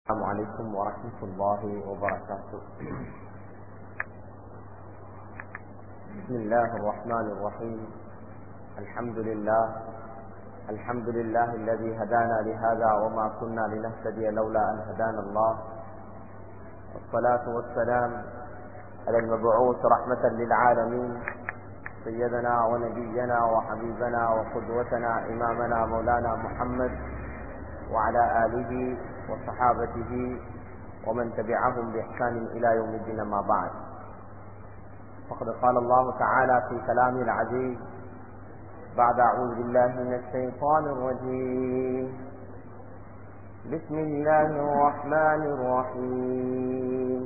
السلام عليكم ورحمة الله وبركاته بسم الله الرحمن الرحيم الحمد لله الحمد لله الذي هدانا لهذا وما كنا لنهتدي لولا أن هدانا الله والصلاة والسلام على المبعوث رحمة للعالمين سيدنا ونبينا وحبيبنا وقدوتنا إمامنا مولانا محمد وعلى آله وصحابته ومن تبعهم بإحسان إلى يوم الدين ما بعد فقد قال الله تعالى في كلامه العزيز بعد أعوذ بالله من الشيطان الرجيم بسم الله الرحمن الرحيم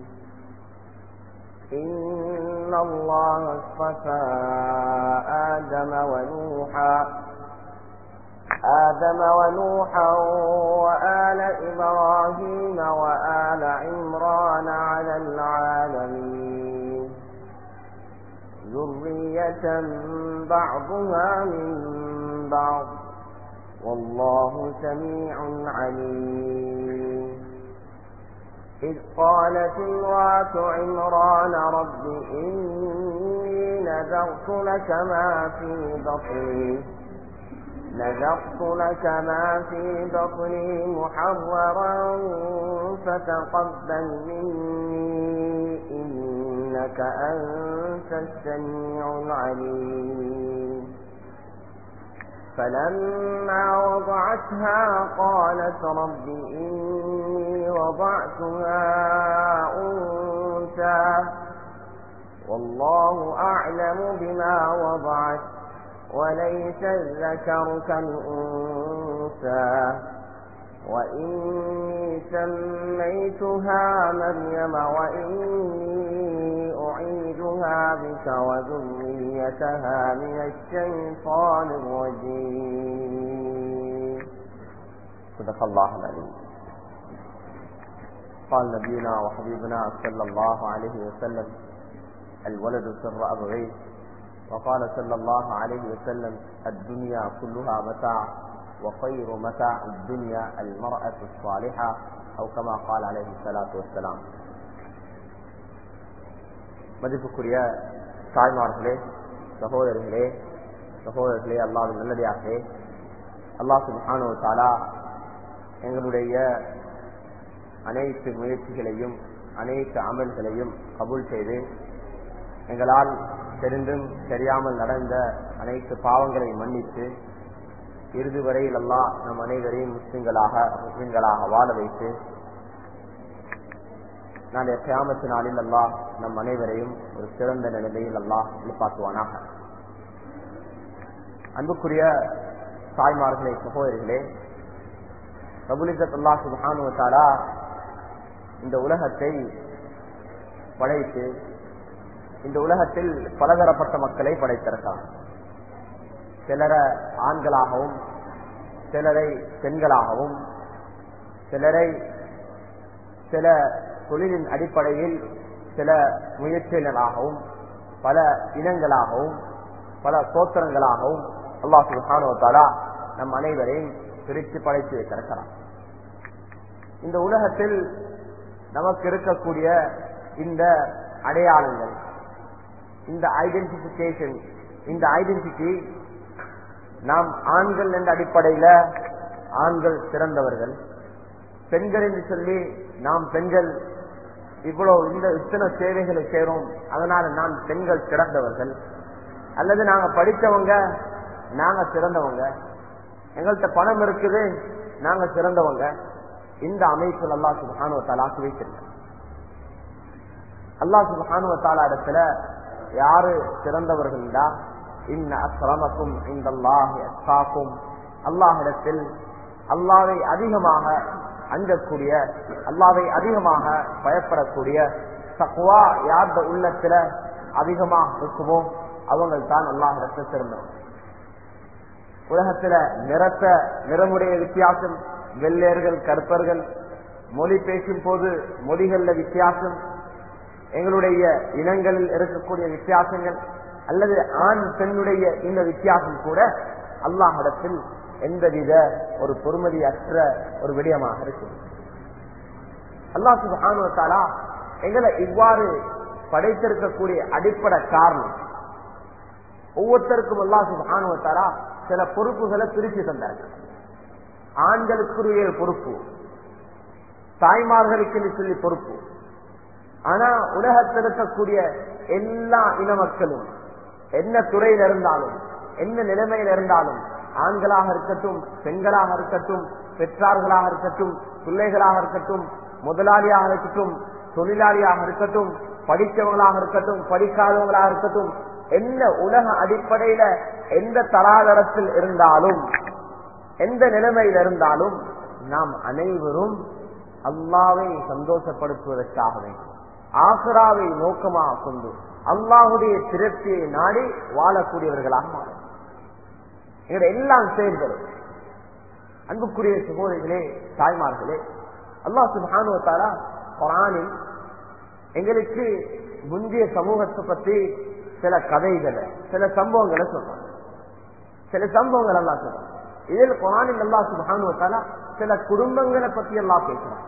إن الله اصطفى آدم ونوحا آدم ونوحا وآل إبراهيم وآل عمران على العالمين ذرية بعضها من بعض والله سميع عليم إذ قالت امرأة عمران رب إني نذرت لك ما في بطني نذرت لك ما في بطني محررا فتقبل مني إنك أنت السميع العليم فلما وضعتها قالت رب إني وضعتها أنثى والله أعلم بما وضعت وليس الذكر كالأنثى وإني سميتها مريم وإني أعيدها بك وذريتها من الشيطان الرجيم صدق الله العليم قال نبينا وحبيبنا صلى الله عليه وسلم الولد سر أبغيه وقال صلى الله عليه وسلم الدنيا كلها متاع وخير متاع الدنيا المرأة الصالحة أو كما قال عليه الصلاة والسلام மதிப்புக்குரிய தாய்மார்களே சகோதரர்களே சகோதரர்களே அல்லாவின் நல்லடியார்களே அல்லாஹ் சுபானோ தாலா எங்களுடைய அனைத்து முயற்சிகளையும் அனைத்து அமல்களையும் கபூல் செய்து எங்களால் தெரிந்தும் தெரியாமல் நடந்த அனைத்து பாவங்களை மன்னித்து இறுதி வரையில் அல்லா நம் அனைவரையும் முஸ்லிம்களாக முஸ்லிம்களாக வாழ வைத்து நாளைய கியாமத்து நாளில் அல்லா நம் அனைவரையும் ஒரு சிறந்த நிலையில் அல்லா எழுப்பாக்குவானாக அன்புக்குரிய தாய்மார்களே சகோதரிகளே பிரபுலிசத் அல்லா சுபானுவத்தாரா இந்த உலகத்தை படைத்து இந்த உலகத்தில் பலதரப்பட்ட மக்களை படைத்திருக்கார் சிலரை ஆண்களாகவும் சிலரை பெண்களாகவும் சிலரை சில தொழிலின் அடிப்படையில் சில முயற்சியினராகவும் பல இனங்களாகவும் பல சோத்திரங்களாகவும் அல்லா சுல்ஹானுவத்தாலா நம் அனைவரையும் பிரித்து படைத்து வைத்திருக்கிறார் இந்த உலகத்தில் நமக்கு இருக்கக்கூடிய இந்த அடையாளங்கள் இந்த ஐடென்டிபிகேஷன் இந்த ஐடென்டிட்டி நாம் ஆண்கள் என்ற அடிப்படையில ஆண்கள் சிறந்தவர்கள் பெண்கள் என்று சொல்லி நாம் பெண்கள் இவ்வளவு இந்த இத்தனை சேவைகளை சேரும் அதனால நான் பெண்கள் சிறந்தவர்கள் அல்லது நாங்க படித்தவங்க நாங்க சிறந்தவங்க எங்கள்கிட்ட பணம் இருக்குது நாங்க சிறந்தவங்க இந்த அமைப்பில் அல்லா சுபானுவ தலாக்கு வைத்திருக்க அல்லா சுபானுவ தாலா இடத்துல யாரு சிறந்தவர்கள்டா இன்ன அஸ்ரமக்கும் இந்த அல்லாஹும் அல்லாஹிடத்தில் அல்லாவை அதிகமாக அஞ்சக்கூடிய அல்லாவை அதிகமாக பயப்படக்கூடிய தக்குவா யார்த உள்ளத்துல அதிகமாக இருக்குமோ அவங்கள் தான் அல்லாஹிடத்தில் சிறந்தவங்க உலகத்துல நிறத்த நிறமுடைய வித்தியாசம் வெள்ளையர்கள் கற்பர்கள் மொழி பேசும் போது மொழிகள்ல வித்தியாசம் எங்களுடைய இனங்களில் இருக்கக்கூடிய வித்தியாசங்கள் அல்லது ஆண் பெண்ணுடைய இந்த வித்தியாசம் கூட அல்லாஹிடத்தில் எந்தவித ஒரு பொறுமதியற்ற ஒரு விடயமாக இருக்கு அல்லாஹ் சுபானுவத்தாலா எங்களை இவ்வாறு படைத்திருக்கக்கூடிய அடிப்படை காரணம் ஒவ்வொருத்தருக்கும் அல்லாஹ் சுபானுவத்தாலா சில பொறுப்புகளை பிரித்து தந்தார்கள் ஆண்களுக்குரிய பொறுப்பு தாய்மார்களுக்கு சொல்லி பொறுப்பு ஆனா உலகத்தில் இருக்கக்கூடிய எல்லா இன மக்களும் என்ன துறையில் இருந்தாலும் என்ன நிலைமையில் இருந்தாலும் ஆண்களாக இருக்கட்டும் பெண்களாக இருக்கட்டும் பெற்றார்களாக இருக்கட்டும் பிள்ளைகளாக இருக்கட்டும் முதலாளியாக இருக்கட்டும் தொழிலாளியாக இருக்கட்டும் படித்தவங்களாக இருக்கட்டும் படிக்காதவங்களாக இருக்கட்டும் என்ன உலக அடிப்படையில எந்த தராதரத்தில் இருந்தாலும் எந்த நிலைமையில் இருந்தாலும் நாம் அனைவரும் அல்லாவை சந்தோஷப்படுத்துவதற்காக வேண்டும் ஆசுராவை நோக்கமாக கொண்டு அல்லாஹுடைய திருப்தியை நாடி வாழக்கூடியவர்களாக மாறும் எங்களுடைய எல்லாம் செயல்களும் அன்புக்குரிய சகோதரிகளே தாய்மார்களே அல்லாஹ் சுபானுவத்தாரா குரானில் எங்களுக்கு முந்தைய சமூகத்தை பற்றி சில கதைகளை சில சம்பவங்களை சொல்றாங்க சில சம்பவங்கள் எல்லாம் சொல்றாங்க இதில் குரானில் அல்லா சுபானுவத்தாலா சில குடும்பங்களை பத்தி எல்லாம் பேசுறாங்க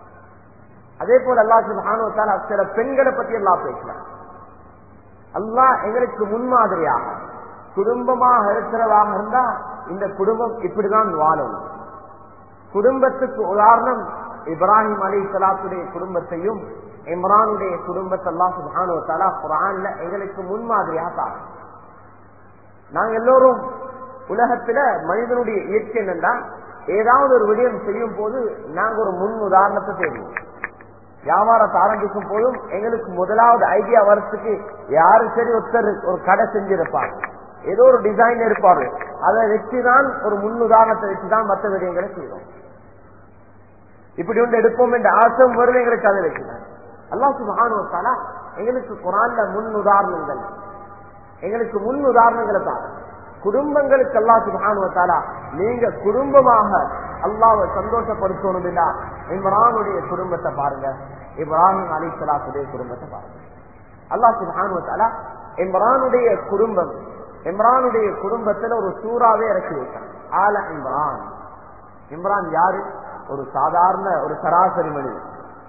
அதே போல அல்லா சுபானுவத்தாலா சில பெண்களை பத்தி எல்லாம் பேசுறாங்க அல்லாஹ் எங்களுக்கு முன்மாதிரியாக குடும்பமாக இருக்கிறதாக இருந்தா இந்த குடும்பம் இப்படிதான் வாழும் குடும்பத்துக்கு உதாரணம் இப்ராஹிம் அலி சலாத்துடைய குடும்பத்தையும் இம்ரானுடைய குடும்பத்தை எல்லாம் சுபானுவத்தாலா குரான்ல எங்களுக்கு முன்மாதிரியாக தாரும் நாங்க எல்லோரும் உலகத்துல மனிதனுடைய இயற்கை என்னன்னா ஏதாவது ஒரு விடயம் செய்யும் போது நாங்க ஒரு முன் உதாரணத்தை தேடுவோம் வியாபாரத்தை ஆரம்பிக்கும் போதும் எங்களுக்கு முதலாவது ஐடியா வரத்துக்கு யாரு சரி ஒருத்தர் ஒரு கடை செஞ்சிருப்பாங்க ஏதோ ஒரு டிசைன் இருப்பாரு அதை வச்சுதான் ஒரு முன் உதாரணத்தை வச்சுதான் மற்ற விடயங்களை செய்வோம் இப்படி ஒன்று எடுப்போம் என்ற ஆசம் வரும் எங்களுக்கு அதை வைக்கிறார் அல்லா சுபானுவத்தாலா எங்களுக்கு குரான்ல முன் உதாரணங்கள் எங்களுக்கு முன் உதாரணங்களை தான் குடும்பங்களுக்கு அல்லா சுபானுவத்தாலா நீங்க குடும்பமாக அல்லாவை சந்தோஷப்படுத்தணும் இம்ரானுடைய குடும்பத்தை பாருங்க இப்ராஹிம் அலி சலாத்துடைய குடும்பத்தை பாருங்க அல்லா சுபானுவத்தாலா இம்ரானுடைய குடும்பம் இம்ரானுடைய குடும்பத்துல ஒரு சூறாவே இறக்கி வைத்தான் ஆல இம்ரான் இம்ரான் யாரு ஒரு சாதாரண ஒரு சராசரி மனிதன்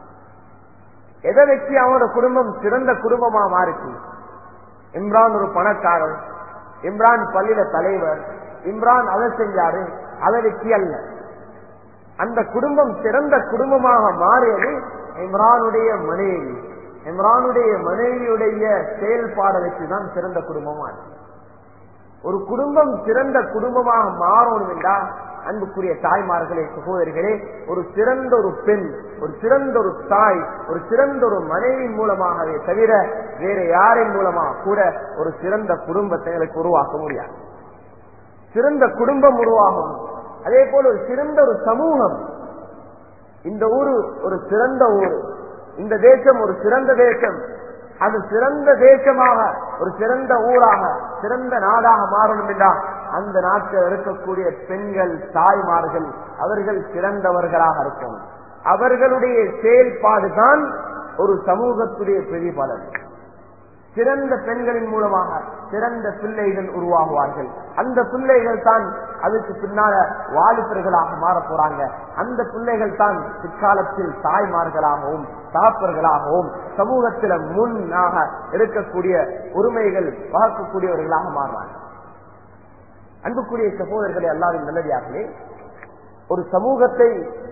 எதை வச்சு அவனோட குடும்பம் சிறந்த குடும்பமா மாறிச்சு இம்ரான் ஒரு பணக்காரர் இம்ரான் பள்ளியில தலைவர் இம்ரான் அதை செஞ்சாரு அதை வச்சு அல்ல அந்த குடும்பம் சிறந்த குடும்பமாக மாறியது இம்ரானுடைய மனைவி இம்ரானுடைய மனைவியுடைய செயல்பாடை வச்சுதான் சிறந்த குடும்பமா ஒரு குடும்பம் சிறந்த குடும்பமாக மாறணும் என்றால் அன்புக்குரிய தாய்மார்களே சகோதரிகளே ஒரு சிறந்த ஒரு பெண் ஒரு சிறந்த ஒரு தாய் ஒரு சிறந்த ஒரு மனைவி மூலமாகவே தவிர வேற யாரின் மூலமாக கூட ஒரு சிறந்த குடும்பத்தை எனக்கு உருவாக்க முடியாது சிறந்த குடும்பம் உருவாகும் அதே போல ஒரு சிறந்த ஒரு சமூகம் இந்த ஊரு ஒரு சிறந்த ஊர் இந்த தேசம் ஒரு சிறந்த தேசம் அது சிறந்த தேசமாக ஒரு சிறந்த ஊராக சிறந்த நாடாக மாறணும் என்றால் அந்த நாட்டில் இருக்கக்கூடிய பெண்கள் தாய்மார்கள் அவர்கள் சிறந்தவர்களாக இருக்கும் அவர்களுடைய செயல்பாடுதான் ஒரு சமூகத்துடைய பிரதிபலன் சிறந்த பெண்களின் மூலமாக சிறந்த பிள்ளைகள் உருவாகுவார்கள் அந்த பிள்ளைகள் தான் அதுக்கு பின்னால வாலிபர்களாக மாற போறாங்க அந்த பிள்ளைகள் தான் பிற்காலத்தில் தாய்மார்களாகவும் தாப்பர்களாகவும் சமூகத்தில முன்னாக இருக்கக்கூடிய உரிமைகள் வளர்க்கக்கூடியவர்களாக மாறுவாங்க அன்புக்குரிய சகோதரர்களை எல்லாரும் நல்லதாகவே ஒரு சமூகத்தை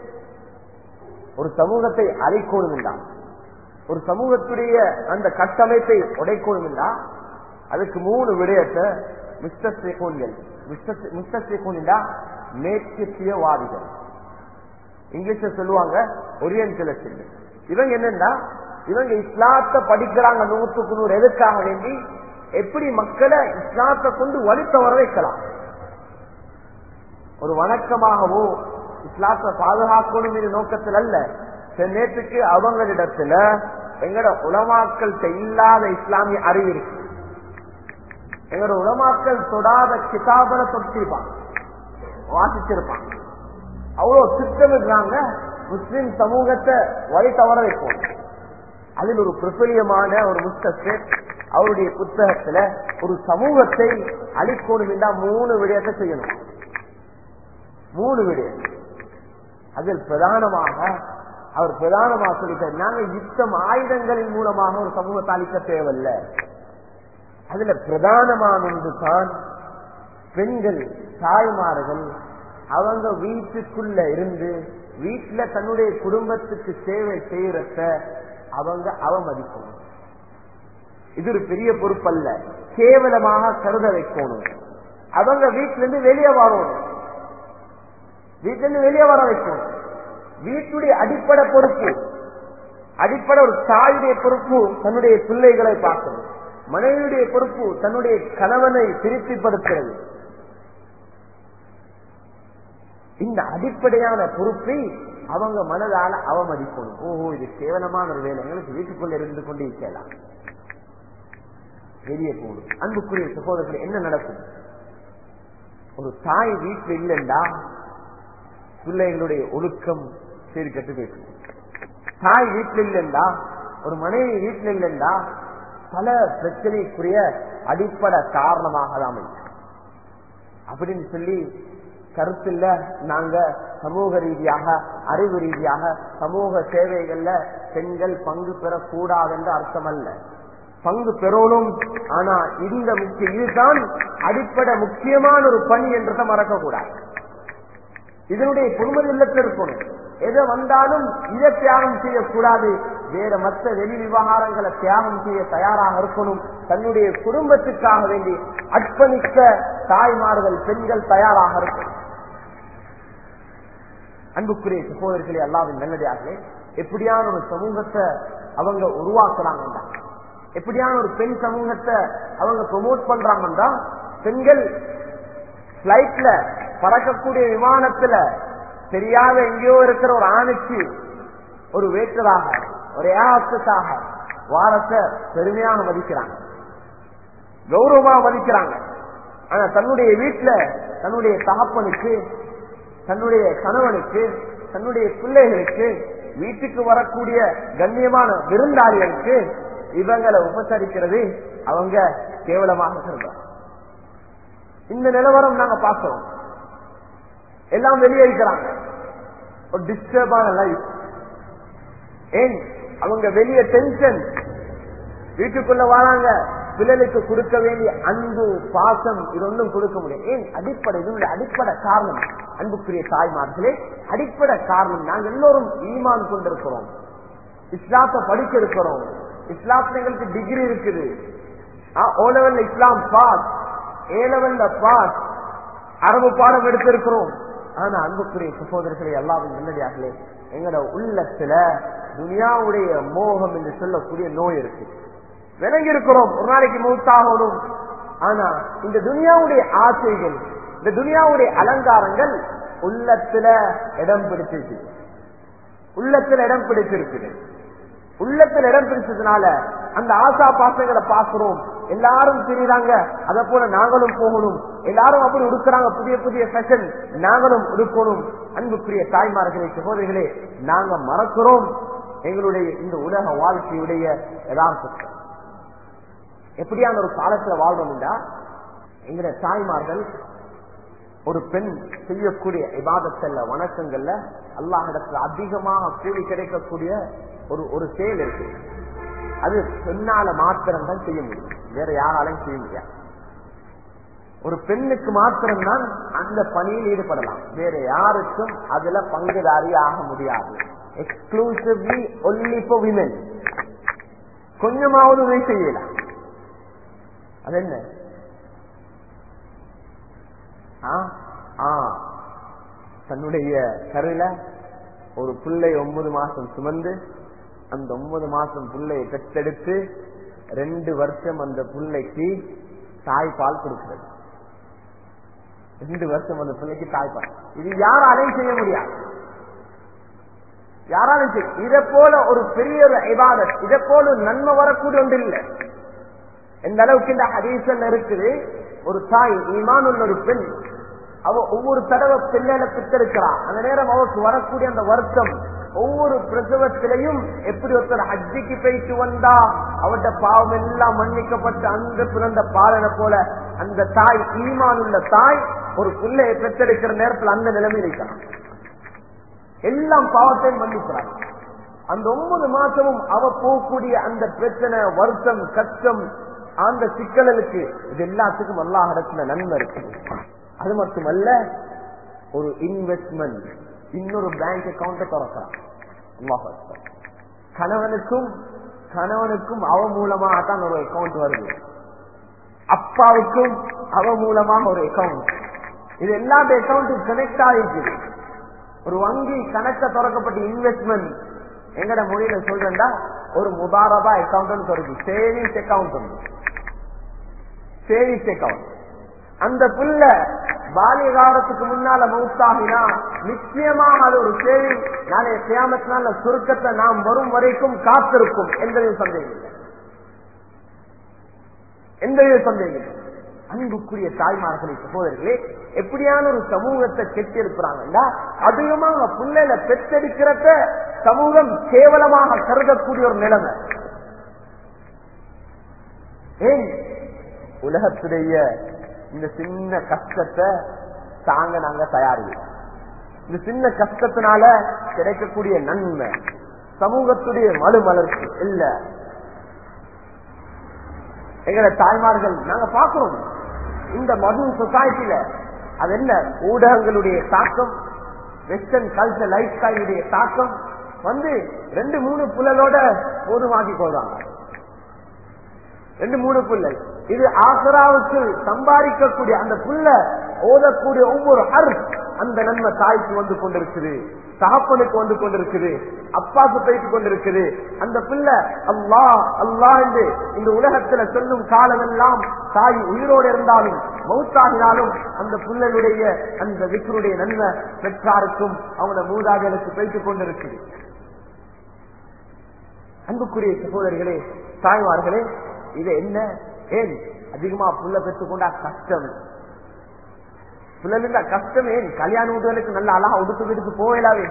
ஒரு சமூகத்தை அழைக்கணும் என்றால் ஒரு சமூகத்துடைய அந்த கட்டமைப்பை உடைக்கணும் என்றா அதுக்கு மூணு விடயத்தை மிஸ்டர் சேகோன்கள் மிஸ்டர் சேகோன்டா மேற்கத்தியவாதிகள் இங்கிலீஷ்ல சொல்லுவாங்க ஒரியன்டலிஸ்ட் இவங்க என்னன்னா இவங்க இஸ்லாத்தை படிக்கிறாங்க நூற்றுக்கு நூறு எதுக்காக வேண்டி எப்படி மக்களை இஸ்லாத்தை கொண்டு வலித்த வர வைக்கலாம் ஒரு வணக்கமாகவோ இஸ்லாத்தை பாதுகாக்கணும் என்ற நோக்கத்தில் அல்ல நேற்றுக்கு அவங்களிடத்துல எங்கட உலமாக்கள் இல்லாத இஸ்லாமிய அறிவு இருக்கு எங்களோட உலமாக்கள் தொடாத கிதாபல தொட்டிருப்பாங்க வாசிச்சிருப்பாங்க அவ்வளவு திட்டமிடுறாங்க முஸ்லிம் சமூகத்தை வழி தவற வைப்போம் அதில் ஒரு பிரபலியமான ஒரு புத்தகத்தை அவருடைய புத்தகத்துல ஒரு சமூகத்தை அழிக்கணும் என்றா மூணு விடயத்தை செய்யணும் மூணு விடயம் அதில் பிரதானமாக அவர் பிரதானமாக சொல்லிட்டார் நாங்க யுத்தம் ஆயுதங்களின் மூலமாக ஒரு சமூகத்தை அளிக்க தேவையில்ல அதுல பிரதானமான ஒன்று தான் பெண்கள் தாய்மார்கள் அவங்க வீட்டுக்குள்ள இருந்து வீட்டுல தன்னுடைய குடும்பத்துக்கு சேவை செய்யறத அவங்க அவமதிக்கணும் இது ஒரு பெரிய பொறுப்பல்ல கேவலமாக கருத வைக்கணும் அவங்க வீட்டுல இருந்து வெளியே வரணும் வீட்டுல இருந்து வெளியே வர வைக்கணும் வீட்டுடைய அடிப்படை பொறுப்பு அடிப்படை ஒரு தாயுடைய பொறுப்பு தன்னுடைய பிள்ளைகளை பார்க்கணும் மனைவியுடைய பொறுப்பு தன்னுடைய கணவனை திருப்திப்படுத்துறது இந்த அடிப்படையான பொறுப்பை அவங்க மனதால அவமதிக்கணும் ஓஹோ இது கேவலமான ஒரு வேலை எங்களுக்கு வீட்டுக்குள்ள இருந்து கொண்டு இருக்கலாம் வெளியே போகணும் அன்புக்குரிய சகோதரர்கள் என்ன நடக்கும் ஒரு தாய் வீட்டுல இல்லைண்டா பிள்ளைகளுடைய ஒழுக்கம் சரி கட்டு போயிட்டு தாய் வீட்டுல இல்லைண்டா ஒரு மனைவி வீட்டுல இல்லைண்டா பல பிரச்சனைக்குரிய அடிப்படை காரணமாக தான் அமையும் அப்படின்னு சொல்லி கருத்துல நாங்க சமூக ரீதியாக அறிவு ரீதியாக சமூக சேவைகள்ல பெண்கள் பங்கு பெறக்கூடாது என்று அர்த்தம் அல்ல பங்கு பெறணும் ஆனா இந்த முக்கிய இதுதான் அடிப்படை முக்கியமான ஒரு பணி என்றதை மறக்க கூடாது இதனுடைய பொறுமதி இல்லத்தில் இருக்கணும் எதை வந்தாலும் இதை தியாகம் செய்யக்கூடாது வேற மற்ற வெளி விவகாரங்களை தியாகம் செய்ய தயாராக இருக்கணும் தன்னுடைய குடும்பத்துக்காக வேண்டி அர்ப்பணிக்க தாய்மார்கள் பெண்கள் தயாராக இருக்கணும் அன்புக்குரிய சகோதரர்களே அல்லாவின் நல்லதாகவே எப்படியான ஒரு சமூகத்தை அவங்க உருவாக்குறாங்கடா எப்படியான ஒரு பெண் சமூகத்தை அவங்க ப்ரொமோட் பண்றாங்கடா பெண்கள் பிளைட்ல பறக்கக்கூடிய விமானத்துல தெரியாத எங்கேயோ இருக்கிற ஒரு ஆணுக்கு ஒரு வேற்றதாக ஒரு ஏகத்தாக வாரத்தை பெருமையாக மதிக்கிறாங்க கௌரவமா மதிக்கிறாங்க ஆனா தன்னுடைய வீட்டுல தன்னுடைய தகப்பனுக்கு தன்னுடைய கணவனுக்கு தன்னுடைய பிள்ளைகளுக்கு வீட்டுக்கு வரக்கூடிய கண்ணியமான விருந்தாளிகளுக்கு இவங்களை உபசரிக்கிறது அவங்க கேவலமாக சொல்றாங்க இந்த நிலவரம் நாங்க பார்க்கிறோம் எல்லாம் வெளியே இருக்கிறாங்க ஒரு டிஸ்டர்பான லைஃப் ஏன் அவங்க வெளியே டென்ஷன் வீட்டுக்குள்ள வராங்க பிள்ளைகளுக்கு கொடுக்க வேண்டிய அன்பு பாசம் இது ஒன்றும் கொடுக்க முடியும் ஏன் அடிப்படை இதனுடைய அடிப்படை காரணம் அன்புக்குரிய தாய்மார்களே அடிப்படை காரணம் நாங்கள் எல்லோரும் ஈமான் கொண்டிருக்கிறோம் இஸ்லாத்தை படிக்க இருக்கிறோம் இஸ்லாத்துல எங்களுக்கு டிகிரி இருக்குது ஓ லெவல்ல இஸ்லாம் பாஸ் ஏ லெவல்ல பாஸ் அரபு பாடம் எடுத்திருக்கிறோம் ஆனா அன்புக்குரிய சகோதரர்களை எல்லாரும் நல்லடியாகலே எங்களோட உள்ளத்துல துனியாவுடைய மோகம் என்று சொல்லக்கூடிய நோய் இருக்கு விளங்கி இருக்கிறோம் ஒரு நாளைக்கு மூத்தாகணும் ஆனா இந்த துனியாவுடைய ஆசைகள் இந்த துனியாவுடைய அலங்காரங்கள் உள்ளத்துல இடம் பிடிச்சிருக்கு உள்ளத்துல இடம் பிடிச்சிருக்குது உள்ளத்துல இடம் பிடிச்சதுனால அந்த ஆசா பாசங்களை பாக்குறோம் எல்லாரும் தெரியுறாங்க அத போல நாங்களும் போகணும் எல்லாரும் அப்படி உடுக்கிறாங்க புதிய புதிய ஃபேஷன் நாங்களும் உடுக்கணும் அன்புக்குரிய தாய்மார்களே சகோதரிகளே நாங்க மறக்கிறோம் எங்களுடைய இந்த உலக வாழ்க்கையுடைய யதார்த்தத்தை எப்படியான ஒரு காலத்துல வாழ்றோம்டா எங்களுடைய தாய்மார்கள் ஒரு பெண் செய்யக்கூடிய இபாதத்தல்ல வணக்கங்கள்ல அல்லாஹிடத்துல அதிகமாக கூலி கிடைக்கக்கூடிய ஒரு ஒரு செயல் இருக்கு அது பெண்ணால மாத்திரம் தான் செய்ய முடியும் வேற யாராலையும் செய்ய முடியாது ஒரு பெண்ணுக்கு மாத்திரம்தான் அந்த பணியில் ஈடுபடலாம் வேற யாருக்கும் அதுல பங்குதாரி ஆக முடியாது எக்ஸ்க்ளூசிவ்லி ஒன்லி ஃபார் விமன் கொஞ்சமாவது உதவி செய்யலாம் அது என்ன தன்னுடைய கருல ஒரு பிள்ளை ஒன்பது மாசம் சுமந்து அந்த ஒன்பது மாசம் பிள்ளையை பெற்றெடுத்து ரெண்டு வருஷம் அந்த பிள்ளைக்கு தாய்ப்பால் கொடுக்கிறது ரெண்டு வருஷம் அந்த பிள்ளைக்கு தாய்ப்பால் இது யாராலையும் செய்ய முடியாது யாராலும் செய்ய இதை போல ஒரு பெரிய ஒரு இபாதத் இதை போல ஒரு நன்மை வரக்கூடிய ஒன்று இல்லை எந்த அளவுக்கு இந்த ஹதீசன் இருக்குது ஒரு தாய் ஈமான் உள்ள ஒரு பெண் அவ ஒவ்வொரு தடவை பிள்ளைகளை பித்தெடுக்கிறான் அந்த நேரம் அவருக்கு வரக்கூடிய அந்த வருத்தம் ஒவ்வொரு பிரசவத்திலையும் எப்படி ஒருத்தர் ஹஜ்ஜிக்கு போயிட்டு வந்தா அவட்ட பாவம் எல்லாம் மன்னிக்கப்பட்டு அந்த பிறந்த பாலனை போல அந்த தாய் ஈமான் உள்ள தாய் ஒரு பிள்ளையை பெற்றெடுக்கிற நேரத்தில் அந்த நிலைமையில் இருக்கிறான் எல்லாம் பாவத்தையும் மன்னிக்கிறாங்க அந்த ஒன்பது மாசமும் அவ போகக்கூடிய அந்த பிரச்சனை வருத்தம் கஷ்டம் அந்த சிக்கலுக்கு இது எல்லாத்துக்கும் அல்லாஹ் இடத்துல நன்மை இருக்குது அது மட்டுமல்ல ஒரு இன்வெஸ்ட்மெண்ட் இன்னொரு பேங்க் அக்கௌண்ட திறக்கிறான் அல்லாஹ் அக்பர். கணவனுக்கும் கணவனுக்கும் அவ மூலமாக தான் ஒரு அக்கௌண்ட் வருது அப்பாவுக்கும் அவ மூலமாக ஒரு அக்கௌண்ட் இது எல்லா அக்கௌண்ட்டும் கனெக்ட் ஆகிருக்குது ஒரு வங்கி கணக்க திறக்கப்பட்ட இன்வெஸ்ட்மெண்ட் எங்கட மொழியில சொல்றா ஒரு முதாரபா அக்கௌண்ட் வருது சேவிங்ஸ் அக்கௌண்ட் சேவிங்ஸ் அக்கௌண்ட் அந்த புள்ள பாலிய காலத்துக்கு முன்னால மவுத்தாகினா நிச்சயமாக அது ஒரு சேவிங் நாளைய கியாமத்தினால சுருக்கத்தை நாம் வரும் வரைக்கும் காத்திருக்கும் எந்த சந்தேகம் இல்லை எந்த சந்தேகம் இல்லை அன்புக்குரிய தாய்மார்களை சகோதரர்களே எப்படியான ஒரு சமூகத்தை கெட்டிருக்கிறாங்கன்னா அதிகமாக பிள்ளைல பெற்றெடுக்கிறத சமூகம் கேவலமாக கருதக்கூடிய ஒரு நிலைமை ஏன் உலகத்துடைய இந்த சின்ன கஷ்டத்தை தாங்க நாங்க தயாரில்லை இந்த சின்ன கஷ்டத்தினால கிடைக்கக்கூடிய நன்மை சமூகத்துடைய மறுமலர்ச்சி இல்ல எங்களை தாய்மார்கள் நாங்க பாக்குறோம் இந்த மது சொசைட்டில அது என்ன ஊடகங்களுடைய தாக்கம் வெஸ்டர்ன் கல்ச்சர் லைஃப் ஸ்டைலுடைய தாக்கம் வந்து ரெண்டு மூணு புள்ளலோட போதுமாக்கி கொள்றாங்க ரெண்டு மூணு புள்ளல் இது ஆசராவுக்கு சம்பாதிக்கக்கூடிய அந்த புள்ள ஓதக்கூடிய ஒவ்வொரு அர் அந்த நன்மை தாய்க்கு வந்து கொண்டிருக்குது தகப்பனுக்கு வந்து கொண்டிருக்குது அப்பாக்கு போயிட்டு கொண்டிருக்குது அந்த பிள்ளை அல்லா அல்லா என்று இந்த உலகத்துல சொல்லும் காலம் எல்லாம் தாய் உயிரோடு இருந்தாலும் மௌத்தாகினாலும் அந்த பிள்ளைகளுடைய அந்த விக்கருடைய நன்மை பெற்றாருக்கும் அவங்களோட மூதாதைகளுக்கு போயிட்டு கொண்டிருக்குது அன்புக்குரிய சகோதரிகளே தாய்மார்களே இது என்ன ஏன் அதிகமா புள்ள பெற்றுக்கொண்டா கஷ்டம் புள்ள கஷ்டம் ஏன் கல்யாண வீடுகளுக்கு நல்ல அழகா உடுத்து வீட்டுக்கு போகலாவே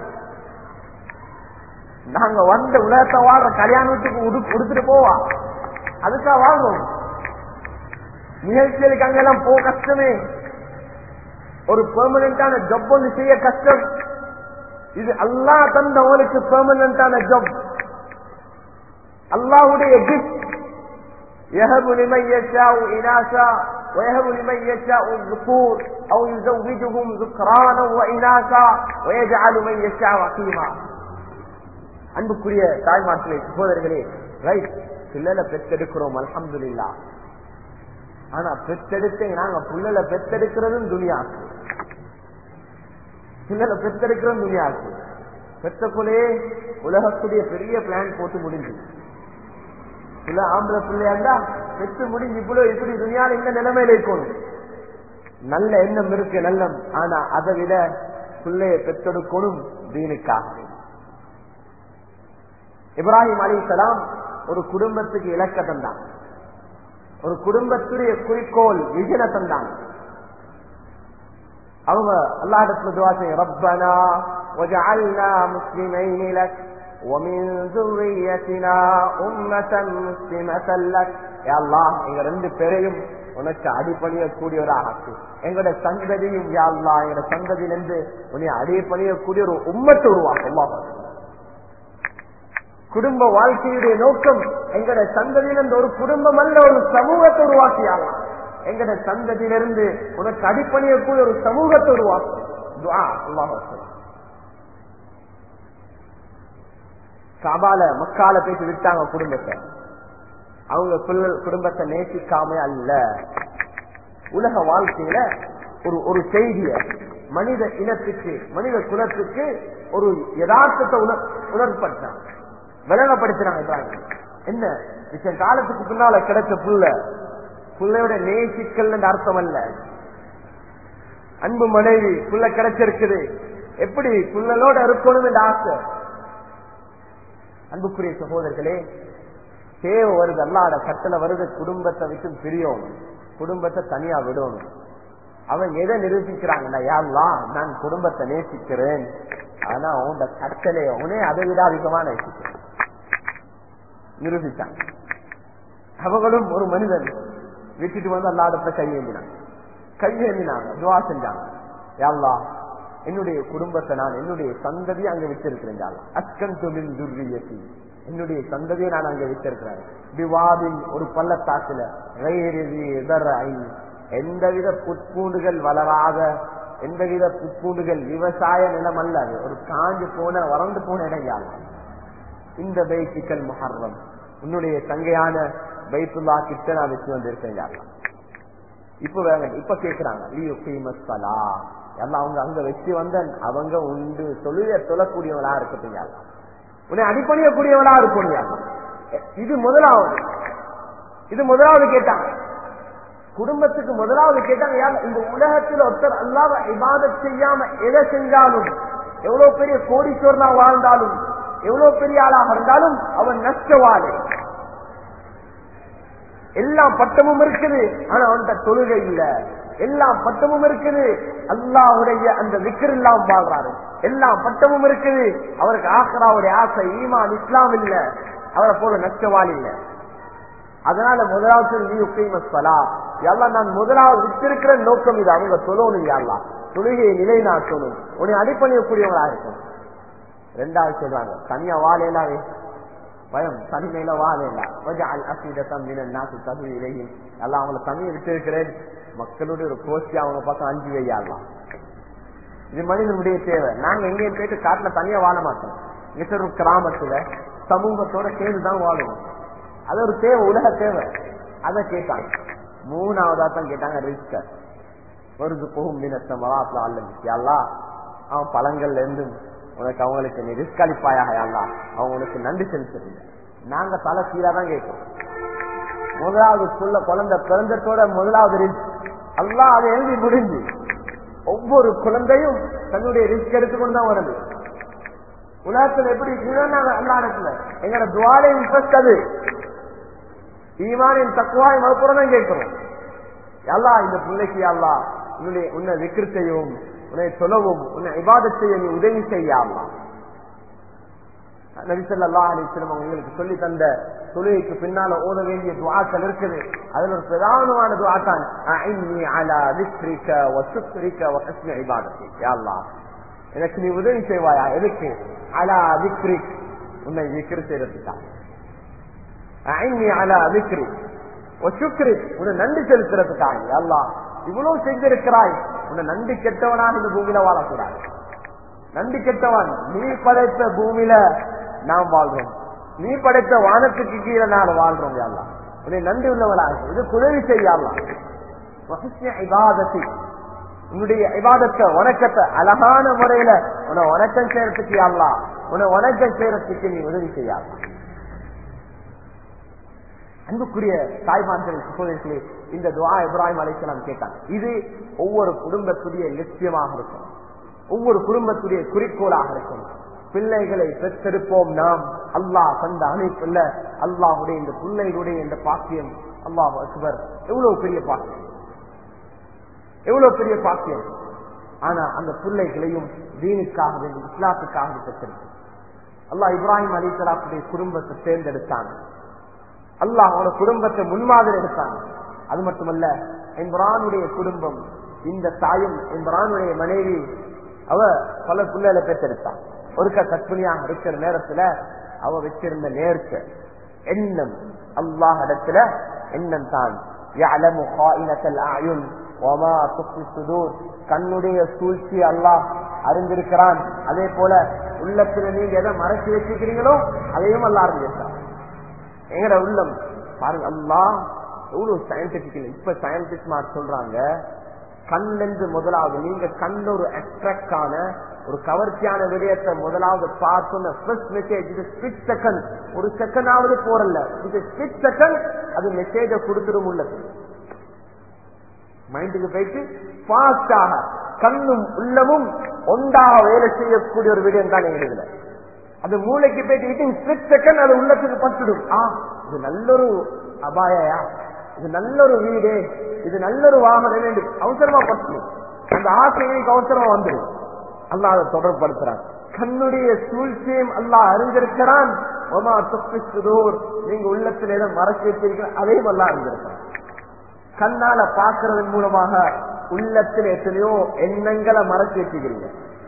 நாங்க வந்த உலகத்தை வாழ்ற கல்யாணத்துக்கு உடுத்துட்டு போவா அதுக்கா வாழ்றோம் நிகழ்ச்சிகளுக்கு அங்கெல்லாம் போக கஷ்டமே ஒரு பெர்மனண்டான ஜப் ஒன்று செய்ய கஷ்டம் இது அல்லா தந்தவனுக்கு பெர்மனண்டான ஜப் அல்லாஹுடைய கிஃப்ட் يهب لمن يشاء إناثا ويهب لمن يشاء الذكور أو يزوجهم ذكرانا وإناثا ويجعل من يشاء عقيما அன்புக்குரிய தாய்மார்களே சகோதரர்களே ரைட் பிள்ளைல பெற்றெடுக்கிறோம் அலமதுல்லா ஆனா பெற்றெடுத்து நாங்க புள்ளல பெற்றெடுக்கிறதும் துணியாக்கு பிள்ளைல பெற்றெடுக்கிறதும் துணியாக்கு பெற்றக்குள்ளே உலகத்துடைய பெரிய பிளான் போட்டு முடிஞ்சு பிள்ளை ஆம்பளை பிள்ளையாண்டா பெற்று முடிஞ்சு இவ்வளவு இப்படி துணியால இந்த நிலைமையில இருக்கணும் நல்ல எண்ணம் இருக்கு நல்லம் ஆனா அதை விட பிள்ளைய பெற்றெடுக்கணும் தீனுக்காக இப்ராஹிம் அலி சலாம் ஒரு குடும்பத்துக்கு இலக்க தந்தான் ஒரு குடும்பத்துடைய குறிக்கோள் விஜன தந்தான் அவங்க அல்லாஹிடத்துல துவா செய்ய ரப்பனா وجعلنا مسلمين لك ومن ذريتنا أمة مسلمة لك يا الله எங்க ரெண்டு பேரையும் உனக்கு அடிப்பணியக்கூடியவராக எங்களோட சந்ததியும் யா அல்லா எங்களோட சந்ததியிலிருந்து உன்னை அடிப்பணியக்கூடிய ஒரு உம்மத்தை உருவாக்கும் அல்லாஹ் குடும்ப வாழ்க்கையுடைய நோக்கம் எங்கட சந்ததியிலிருந்து ஒரு குடும்பம் அல்ல ஒரு சமூகத்தை உருவாக்கியாலாம் எங்கட சந்ததியிலிருந்து உனக்கு அடிப்பணியக்கூடிய ஒரு சமூகத்தை உருவாக்கும் துஆ அல்லாஹ் அக்பர். காபால மக்கால பேசி விட்டாங்க குடும்பத்தை அவங்க பிள்ளை- குடும்பத்தை நேசிக்காம அல்ல உலக வாழ்க்கையில ஒரு ஒரு செய்திய மனித இனத்துக்கு மனித குலத்துக்கு ஒரு யதார்த்தத்தை உணர் உணர்படுத்தாங்க விளங்கப்படுத்தினாங்க இப்ராஹிம் என்ன மிச்ச காலத்துக்கு பின்னால கிடைச்ச புள்ள புள்ளையோட நேசிக்கல் அர்த்தம் அல்ல அன்பு மனைவி புள்ள கிடைச்சிருக்குது எப்படி புள்ளலோட இருக்கணும் என்ற ஆசை அன்புக்குரிய சகோதரர்களே தேவை வருது அல்லாட கட்டளை வருது குடும்பத்தை விட்டு பிரியணும் குடும்பத்தை தனியா விடணும் அவன் எதை நிரூபிக்கிறாங்கன்னா யாரெல்லாம் நான் குடும்பத்தை நேசிக்கிறேன் ஆனா உன் கட்டளை உனே அதை விட அதிகமா நேசிக்கிறேன் நிரூபிச்சாங்க அவங்களும் ஒரு மனிதன் விட்டுட்டு வந்து அல்லாடத்துல கையேந்தினாங்க கையேந்தினாங்க துவா செஞ்சாங்க யாழ்லா என்னுடைய குடும்பத்தை நான் என்னுடைய சந்ததியை அங்க வச்சிருக்கிறேன் அஸ்கன் தொழில் துர்வியத்தி என்னுடைய சந்ததியை நான் அங்க வச்சிருக்கிறேன் விவாதின் ஒரு பள்ளத்தாக்குல எந்தவித புட்பூண்டுகள் வளராத எந்தவித புட்பூண்டுகள் விவசாய நிலம் அல்ல அது ஒரு காஞ்சு போன வறண்டு போன இடம் இந்த பைத்திக்கல் முஹர்ரம் உன்னுடைய தங்கையான பைத்துல்லா கிட்ட நான் வச்சு வந்திருக்கேன் இப்ப வேங்க இப்ப கேக்குறாங்க லியோ ஃபேமஸ் பலா எல்லாம் அவங்க அங்க வச்சு வந்த அவங்க உண்டு தொழில சொல்லக்கூடியவளா இருக்கட்டும் உன்னை அடிப்பணியக்கூடியவளா இருக்கணும் இது முதலாவது இது முதலாவது கேட்டாங்க குடும்பத்துக்கு முதலாவது கேட்டாங்க யார் இந்த உலகத்தில் ஒருத்தர் அல்லாத இபாத செய்யாம எதை செஞ்சாலும் எவ்வளவு பெரிய கோடீஸ்வரனா வாழ்ந்தாலும் எவ்வளவு பெரிய ஆளாக இருந்தாலும் அவன் நஷ்டவாளி எல்லா பட்டமும் இருக்குது ஆனா அவன்கிட்ட தொழுகை இல்ல எல்லா பட்டமும் இருக்குது அல்லாவுடைய அந்த விக்கர் இல்லாம வாழ்றாரு எல்லா பட்டமும் இருக்குது அவருக்கு ஆசராவுடைய ஆசை ஈமான் இஸ்லாம் இல்ல அவரை போல நஷ்டவாளி இல்ல அதனால முதலாவது நீ ஃபேமஸ்பலா எல்லாம் நான் முதலாவது விட்டிருக்கிற நோக்கம் இது அவங்க சொல்லணும் யாரெல்லாம் தொழுகையை நிலைநாட்டணும் உன்னை அடிப்பணியக்கூடியவங்களா இருக்கும் ரெண்டாவது சொல்றாங்க தனியா வாழையிலாவே பயம் தனிமையில வாழையிலாம் இலையும் எல்லாம் அவங்களை தனியை விட்டு இருக்கிறேன் மக்களுடைய ஒரு கோஷ்டி அவங்க பக்கம் அஞ்சு வையாடலாம் இது மனிதனுடைய தேவை நாங்க எங்கேயும் போயிட்டு காட்டுல தனியா வாழ மாட்டோம் மிக ஒரு கிராமத்துல சமூகத்தோட சேர்ந்துதான் வாழுவோம் அது ஒரு தேவை உலக தேவை அதை கேட்டாங்க மூணாவதா தான் கேட்டாங்க ரிஸ்க வருது போகும் மராத்துல அல்லா அவன் பழங்கள்ல இருந்து உனக்கு அவங்களுக்கு நீ ரிஸ்க் அளிப்பாயாக அல்லா அவங்களுக்கு நன்றி செலுத்துறீங்க நாங்க தலை கீழா தான் கேட்கிறோம் முதலாவது சொல்ல குழந்தை பிறந்தத்தோட முதலாவது ரிஸ்க் அல்லா அதை எழுதி முடிஞ்சு ஒவ்வொரு குழந்தையும் தன்னுடைய ரிஸ்க் எடுத்துக்கொண்டு தான் வருது உலகத்தில் எப்படி அல்லா இடத்துல எங்களோட துவாலை இன்ட்ரெஸ்ட் அது ஈமானின் தக்குவாய் மறுபுறம் தான் கேட்கிறோம் அல்லா இந்த பிள்ளைக்கு அல்லா உன்னுடைய உன்னை விக்கிரு செய்யவும் உன்னை சொல்லவும் உன்னை இபாத செய்ய நீ உதவி செய்யலாம் நபிசல்லா அலிஸ்லம் உங்களுக்கு சொல்லி தந்த தொழுகைக்கு பின்னால ஓத வேண்டிய துவாக்கள் இருக்குது அதுல ஒரு பிரதானமான துவாத்தான் எனக்கு நீ உதவி செய்வாயா எதுக்கு அலா விக்ரிக் உன்னை விக்ரி செய்யறதுக்கா அலா விக்ரி உன்னை நன்றி செலுத்துறதுக்காக அல்லா இவ்வளவு செஞ்சிருக்கிறாய் உன்னை நன்றி கெட்டவனாக இந்த பூமியில வாழக்கூடாது நன்றி கெட்டவன் நீ படைத்த பூமியில நாம் வாழ்றோம் நீ படைத்த வானத்துக்கு கீழே நான் வாழ்றோம் யாழ்லாம் உன்னை நன்றி உள்ளவனாக இது உதவி செய்யலாம் உன்னுடைய இபாதத்தை வணக்கத்தை அழகான முறையில உன்னை வணக்கம் செய்யறதுக்கு யாழ்லாம் உன்னை வணக்கம் செய்யறதுக்கு நீ உதவி செய்யலாம் அன்புக்குரிய தாய்மார்கள் சகோதரர்களே இந்த துவா இப்ராஹிம் அலைசலாம் கேட்டாங்க இது ஒவ்வொரு குடும்பத்துடைய லட்சியமாக இருக்கும் ஒவ்வொரு குடும்பத்துடைய குறிக்கோளாக இருக்கும் பிள்ளைகளை பெற்றெடுப்போம் நாம் அல்லாஹ் தந்த அமைப்புல அல்லாஹுடைய இந்த பிள்ளைகளுடைய இந்த பாக்கியம் அல்லாஹ் அக்பர் எவ்வளவு பெரிய பாக்கியம் எவ்வளவு பெரிய பாக்கியம் ஆனா அந்த பிள்ளைகளையும் தீனுக்காக வேண்டி இஸ்லாத்துக்காக பெற்றிருக்கு அல்லாஹ் இப்ராஹிம் அலிசலாத்துடைய குடும்பத்தை தேர்ந்தெடுத்தாங்க அல்லாஹ் அவனோட குடும்பத்தை முன்மாதிரி எடுத்தாங்க அது மட்டுமல்ல இம்ரானுடைய குடும்பம் இந்த தாயும் இம்ரானுடைய மனைவி அவ பல பிள்ளைகளை பெற்றெடுத்தான் ஒருக்க கற்பனையாக இருக்கிற நேரத்துல அவ வச்சிருந்த நேர்க்க எண்ணம் அல்லாஹ் இடத்துல எண்ணம் தான் கண்ணுடைய சூழ்ச்சி அல்லாஹ் அறிந்திருக்கிறான் அதே போல உள்ளத்துல நீங்க எதை மறைச்சு வச்சுக்கிறீங்களோ அதையும் அல்லா அறிஞ்சிருக்கான் எங்கட உள்ளம் பாருங்க அல்லா எவ்வளவு சயின்டிபிக் இப்ப சயின்டிஸ்ட் மார் சொல்றாங்க கண்ணிலிருந்து முதலாவது நீங்க கண் ஒரு அட்ராக்டான ஒரு கவர்ச்சியான விடயத்தை முதலாவது பார்த்தோன்னு ஃபர்ஸ்ட் மெசேஜ் இது ஸ்பிட் செகண்ட் ஒரு செகண்டாவது போறல இது ஸ்பிட் செகண்ட் அது மெசேஜ கொடுத்துடும் உள்ளது மைண்டுக்கு போயிட்டு ஃபாஸ்டாக கண்ணும் உள்ளமும் ஒன்றாக வேலை செய்யக்கூடிய ஒரு விடயம் தான் எங்களுக்கு அது மூளைக்கு போயிட்டு வித்தின் ஸ்பிட் செகண்ட் அது உள்ளத்துக்கு பட்டுடும் ஆ இது நல்லொரு அபாயா இது நல்லொரு வீடு இது நல்லொரு வாகனம் என்று அவசரமா பட்டுடும் அந்த ஆசையை அவசரமா வந்துடும் அல்லா அதை தொடர்படுத்துறான் கண்ணுடைய சூழ்ச்சியும் அல்லா அறிந்திருக்கிறான் நீங்க உள்ளத்தில் ஏதோ மறைச்சு வச்சிருக்கிற அதையும் அல்லா அறிந்திருக்கிறான் கண்ணால பாக்குறதன் மூலமாக உள்ளத்தில் எத்தனையோ எண்ணங்களை மறைச்சு வச்சுக்கிறீங்க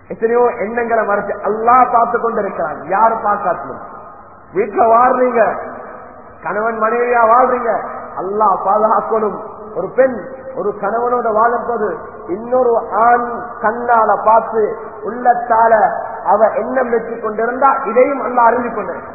எத்தனையோ எண்ணங்களை மறைச்சு அல்லா பார்த்து கொண்டிருக்கிறான் யாரு பார்க்காத்தணும் வீட்டுல வாழ்றீங்க கணவன் மனைவியா வாழ்றீங்க அல்லா பாதுகாக்கணும் ஒரு பெண் ஒரு கணவனோட வாழும் போது இன்னொரு ஆண் கண்ணால பார்த்து உள்ளத்தால அவ எண்ணம் வச்சு கொண்டிருந்தா இதையும் அல்லா அறிஞ்சு கொண்டிருக்க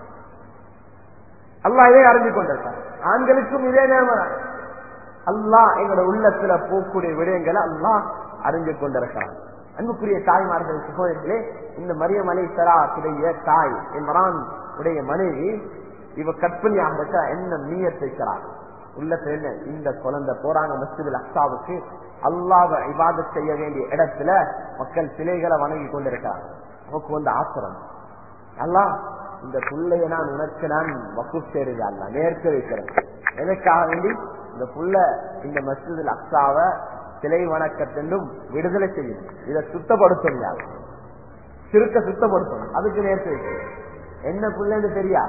அல்லா இதை அறிஞ்சு கொண்டிருக்கார் ஆண்களுக்கும் இதே நேரம் அல்லா எங்களோட உள்ளத்துல போக்கூடிய விடயங்களை அல்லா அறிஞ்சு கொண்டிருக்கிறார் அன்புக்குரிய தாய்மார்கள் சகோதரர்களே இந்த மரியம் அலை சராத்துடைய தாய் இம்ரான் உடைய மனைவி இவ கற்பனையாக இருக்க என்ன நீயத் வைக்கிறார் உள்ளத்துல என்ன இந்த குழந்தை போறாங்க மஸ்ஜிதுல் அக்சாவுக்கு அல்லாத இபாதத் செய்ய வேண்டிய இடத்துல மக்கள் சிலைகளை வணங்கி கொண்டிருக்கிறார் நமக்கு வந்து ஆசிரம் எல்லாம் இந்த புள்ளைய நான் உனக்கு நான் வக்கு சேருது அல்ல நேர்க்க வைக்கிறேன் எனக்காக வேண்டி இந்த புள்ள இந்த மஸ்ஜிதுல் அக்சாவை சிலை வணக்கத்தென்றும் விடுதலை செய்யும் இதை சுத்தப்படுத்தும் யார் சிறுக்க சுத்தப்படுத்தணும் அதுக்கு நேர்த்து வைக்கணும் என்ன பிள்ளைன்னு தெரியா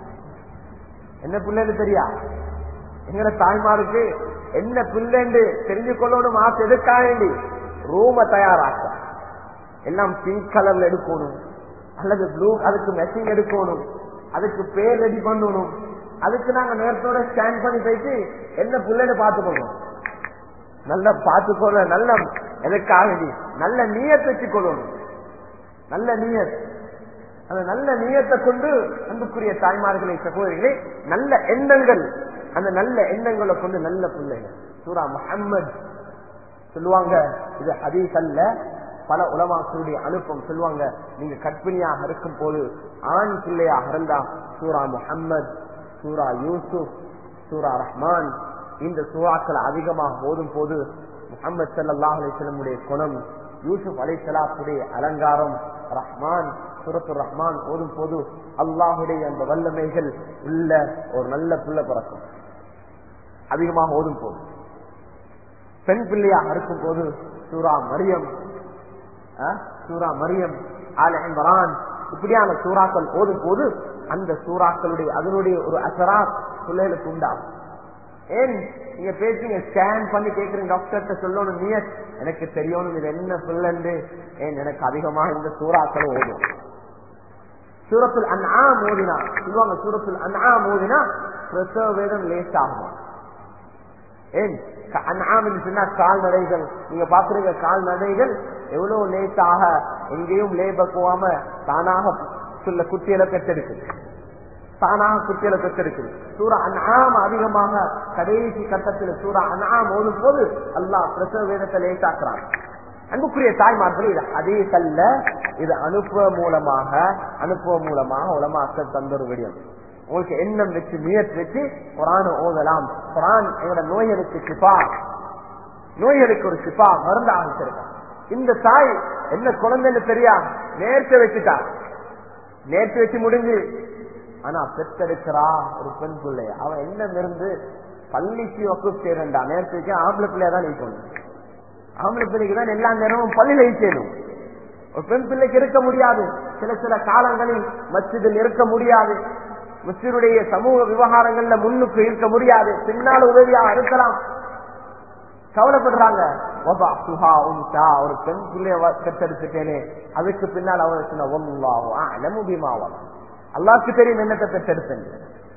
என்ன பிள்ளைன்னு தெரியா எங்கட தாய்மாருக்கு என்ன பிள்ளைன்னு தெரிஞ்சு கொள்ளணும் ஆசை எதுக்காக வேண்டி ரூம தயாராக்க எல்லாம் பிங்க் கலர்ல எடுக்கணும் அல்லது ப்ளூ அதுக்கு மெஷின் எடுக்கணும் அதுக்கு பேர் ரெடி பண்ணணும் அதுக்கு நாங்க நேரத்தோட ஸ்கேன் பண்ணி போயிட்டு என்ன பிள்ளைன்னு பார்த்துக்கணும் நல்ல பார்த்துக்கொள்ள நல்ல எதுக்காக வேண்டி நல்ல நீயத்தை வச்சுக்கொள்ளணும் நல்ல நீயத் அந்த நல்ல நீயத்தை கொண்டு அன்புக்குரிய தாய்மார்களை சகோதரிகளே நல்ல எண்ணங்கள் அந்த நல்ல எண்ணங்களை கொண்டு நல்ல பிள்ளைகள் சூரா முஹம்மது சொல்லுவாங்க இது ஹதீஸ் அல்ல பல உலமாக்களுடைய அனுப்பம் சொல்லுவாங்க நீங்க கற்பிணியாக இருக்கும் போது ஆண் பிள்ளையாக இருந்தா சூரா முஹம்மது சூரா யூசுப் சூரா ரஹ்மான் இந்த சூறாக்கள் அதிகமாக போதும் போது முகமது சல்லாஹ் அலிஸ்லமுடைய குணம் யூசுப் அலிசலாத்துடைய அலங்காரம் ரஹ்மான் சுரத்து ரஹ்மான் ஓதும் போது அல்லாஹுடைய அந்த வல்லமைகள் உள்ள ஒரு நல்ல புள்ள பிறக்கும் அதிகமாக ஓதும் போது பெண் பிள்ளையாக இருக்கும் போது சூரா மரியம் சூரா மரியம் ஆல இம்ரான் இப்படியான சூறாக்கள் ஓதும் போது அந்த சூறாக்களுடைய அதனுடைய ஒரு அசரா பிள்ளைகளுக்கு உண்டாகும் ஏன் நீங்க பேசுங்க ஸ்கேன் பண்ணி கேக்குறீங்க டாக்டர்கிட்ட சொல்லணும் நீ எனக்கு தெரியணும் இது என்ன பிள்ளைண்டு ஏன் எனக்கு அதிகமாக இந்த சூறாக்களும் ஓடும் சூரத்துல் அன்ஆ மோதினா சொல்லுவாங்க சூரத்துல் அன்ஆ மோதினா பிரசவ வேதம் லேஸ் ஆகுமா ஏன் அன்ஆமின் சொன்னா கால்நடைகள் நீங்க பாக்குறீங்க கால்நடைகள் எவ்வளவு லேசாக எங்கேயும் லேப போகாம தானாக சொல்ல குட்டியில பெற்றெடுக்குது தானாக குட்டியில பெற்றெடுக்குது சூரா அன்ஆம் அதிகமாக கடைசி கட்டத்தில் சூரா அன்ஆம் ஓதும் போது அல்லாஹ் பிரசவ வேதத்தை லேசாக்குறான் அன்புக்குரிய தாய்மார்கள் இது அதே கல்ல இது அனுப்புவ மூலமாக அனுப்புவ மூலமாக உலமாக்க தந்தொரு விடியம் உங்களுக்கு எண்ணம் வச்சு முயற்சி வச்சு குரான ஓதலாம் குரான் எங்களோட நோய்களுக்கு சிப்பா நோய்களுக்கு ஒரு சிப்பா மருந்து ஆரம்பிச்சிருக்கான் இந்த தாய் என்ன குழந்தைன்னு தெரியா நேர்த்து வச்சுட்டா நேர்த்து வச்சு முடிஞ்சு ஆனா பெத்தெடுக்கிறா ஒரு பெண் பிள்ளை அவன் என்ன இருந்து பள்ளிக்கு வக்கு சேரண்டா நேர்த்து வச்சு ஆம்பளை பிள்ளையா தான் நீக்கணும் ஆம்பளை பிள்ளைக்கு தான் எல்லா நேரமும் பள்ளியில செய்யணும் ஒரு பெண் பிள்ளைக்கு இருக்க முடியாது சில சில காலங்களில் மச்சிதில் இருக்க முடியாது முஸ்லிமுடைய சமூக விவகாரங்கள்ல முன்னுக்கு இருக்க முடியாது பின்னால் உதவியாக இருக்கலாம் கவலைப்படுறாங்க ஒரு பெண் பிள்ளைய பெற்றெடுத்துட்டேனே அதுக்கு பின்னால் அவர் சொன்ன அல்லாக்கு தெரியும் என்னத்தை பெற்றெடுத்தேன்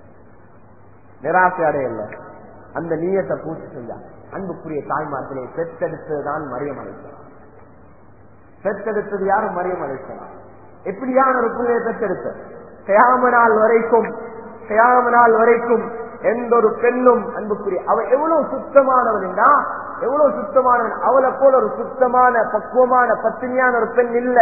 நிராசை அடையல அந்த நீயத்தை பூச்சி செஞ்சாங்க அன்புக்குரிய தாய்மார்களே பெற்றெடுத்ததுதான் மரியம் அழைக்கலாம் பெற்றெடுத்தது யாரும் மரியம் அழைக்கலாம் எப்படியான ஒரு பிள்ளையை பெற்றெடுத்த கயாம நாள் வரைக்கும் கயாம நாள் வரைக்கும் எந்த ஒரு பெண்ணும் அன்புக்குரிய அவ எவ்வளவு சுத்தமானவன் என்றா எவ்வளவு சுத்தமானவன் அவளை போல ஒரு சுத்தமான பக்குவமான பத்தினியான ஒரு பெண் இல்ல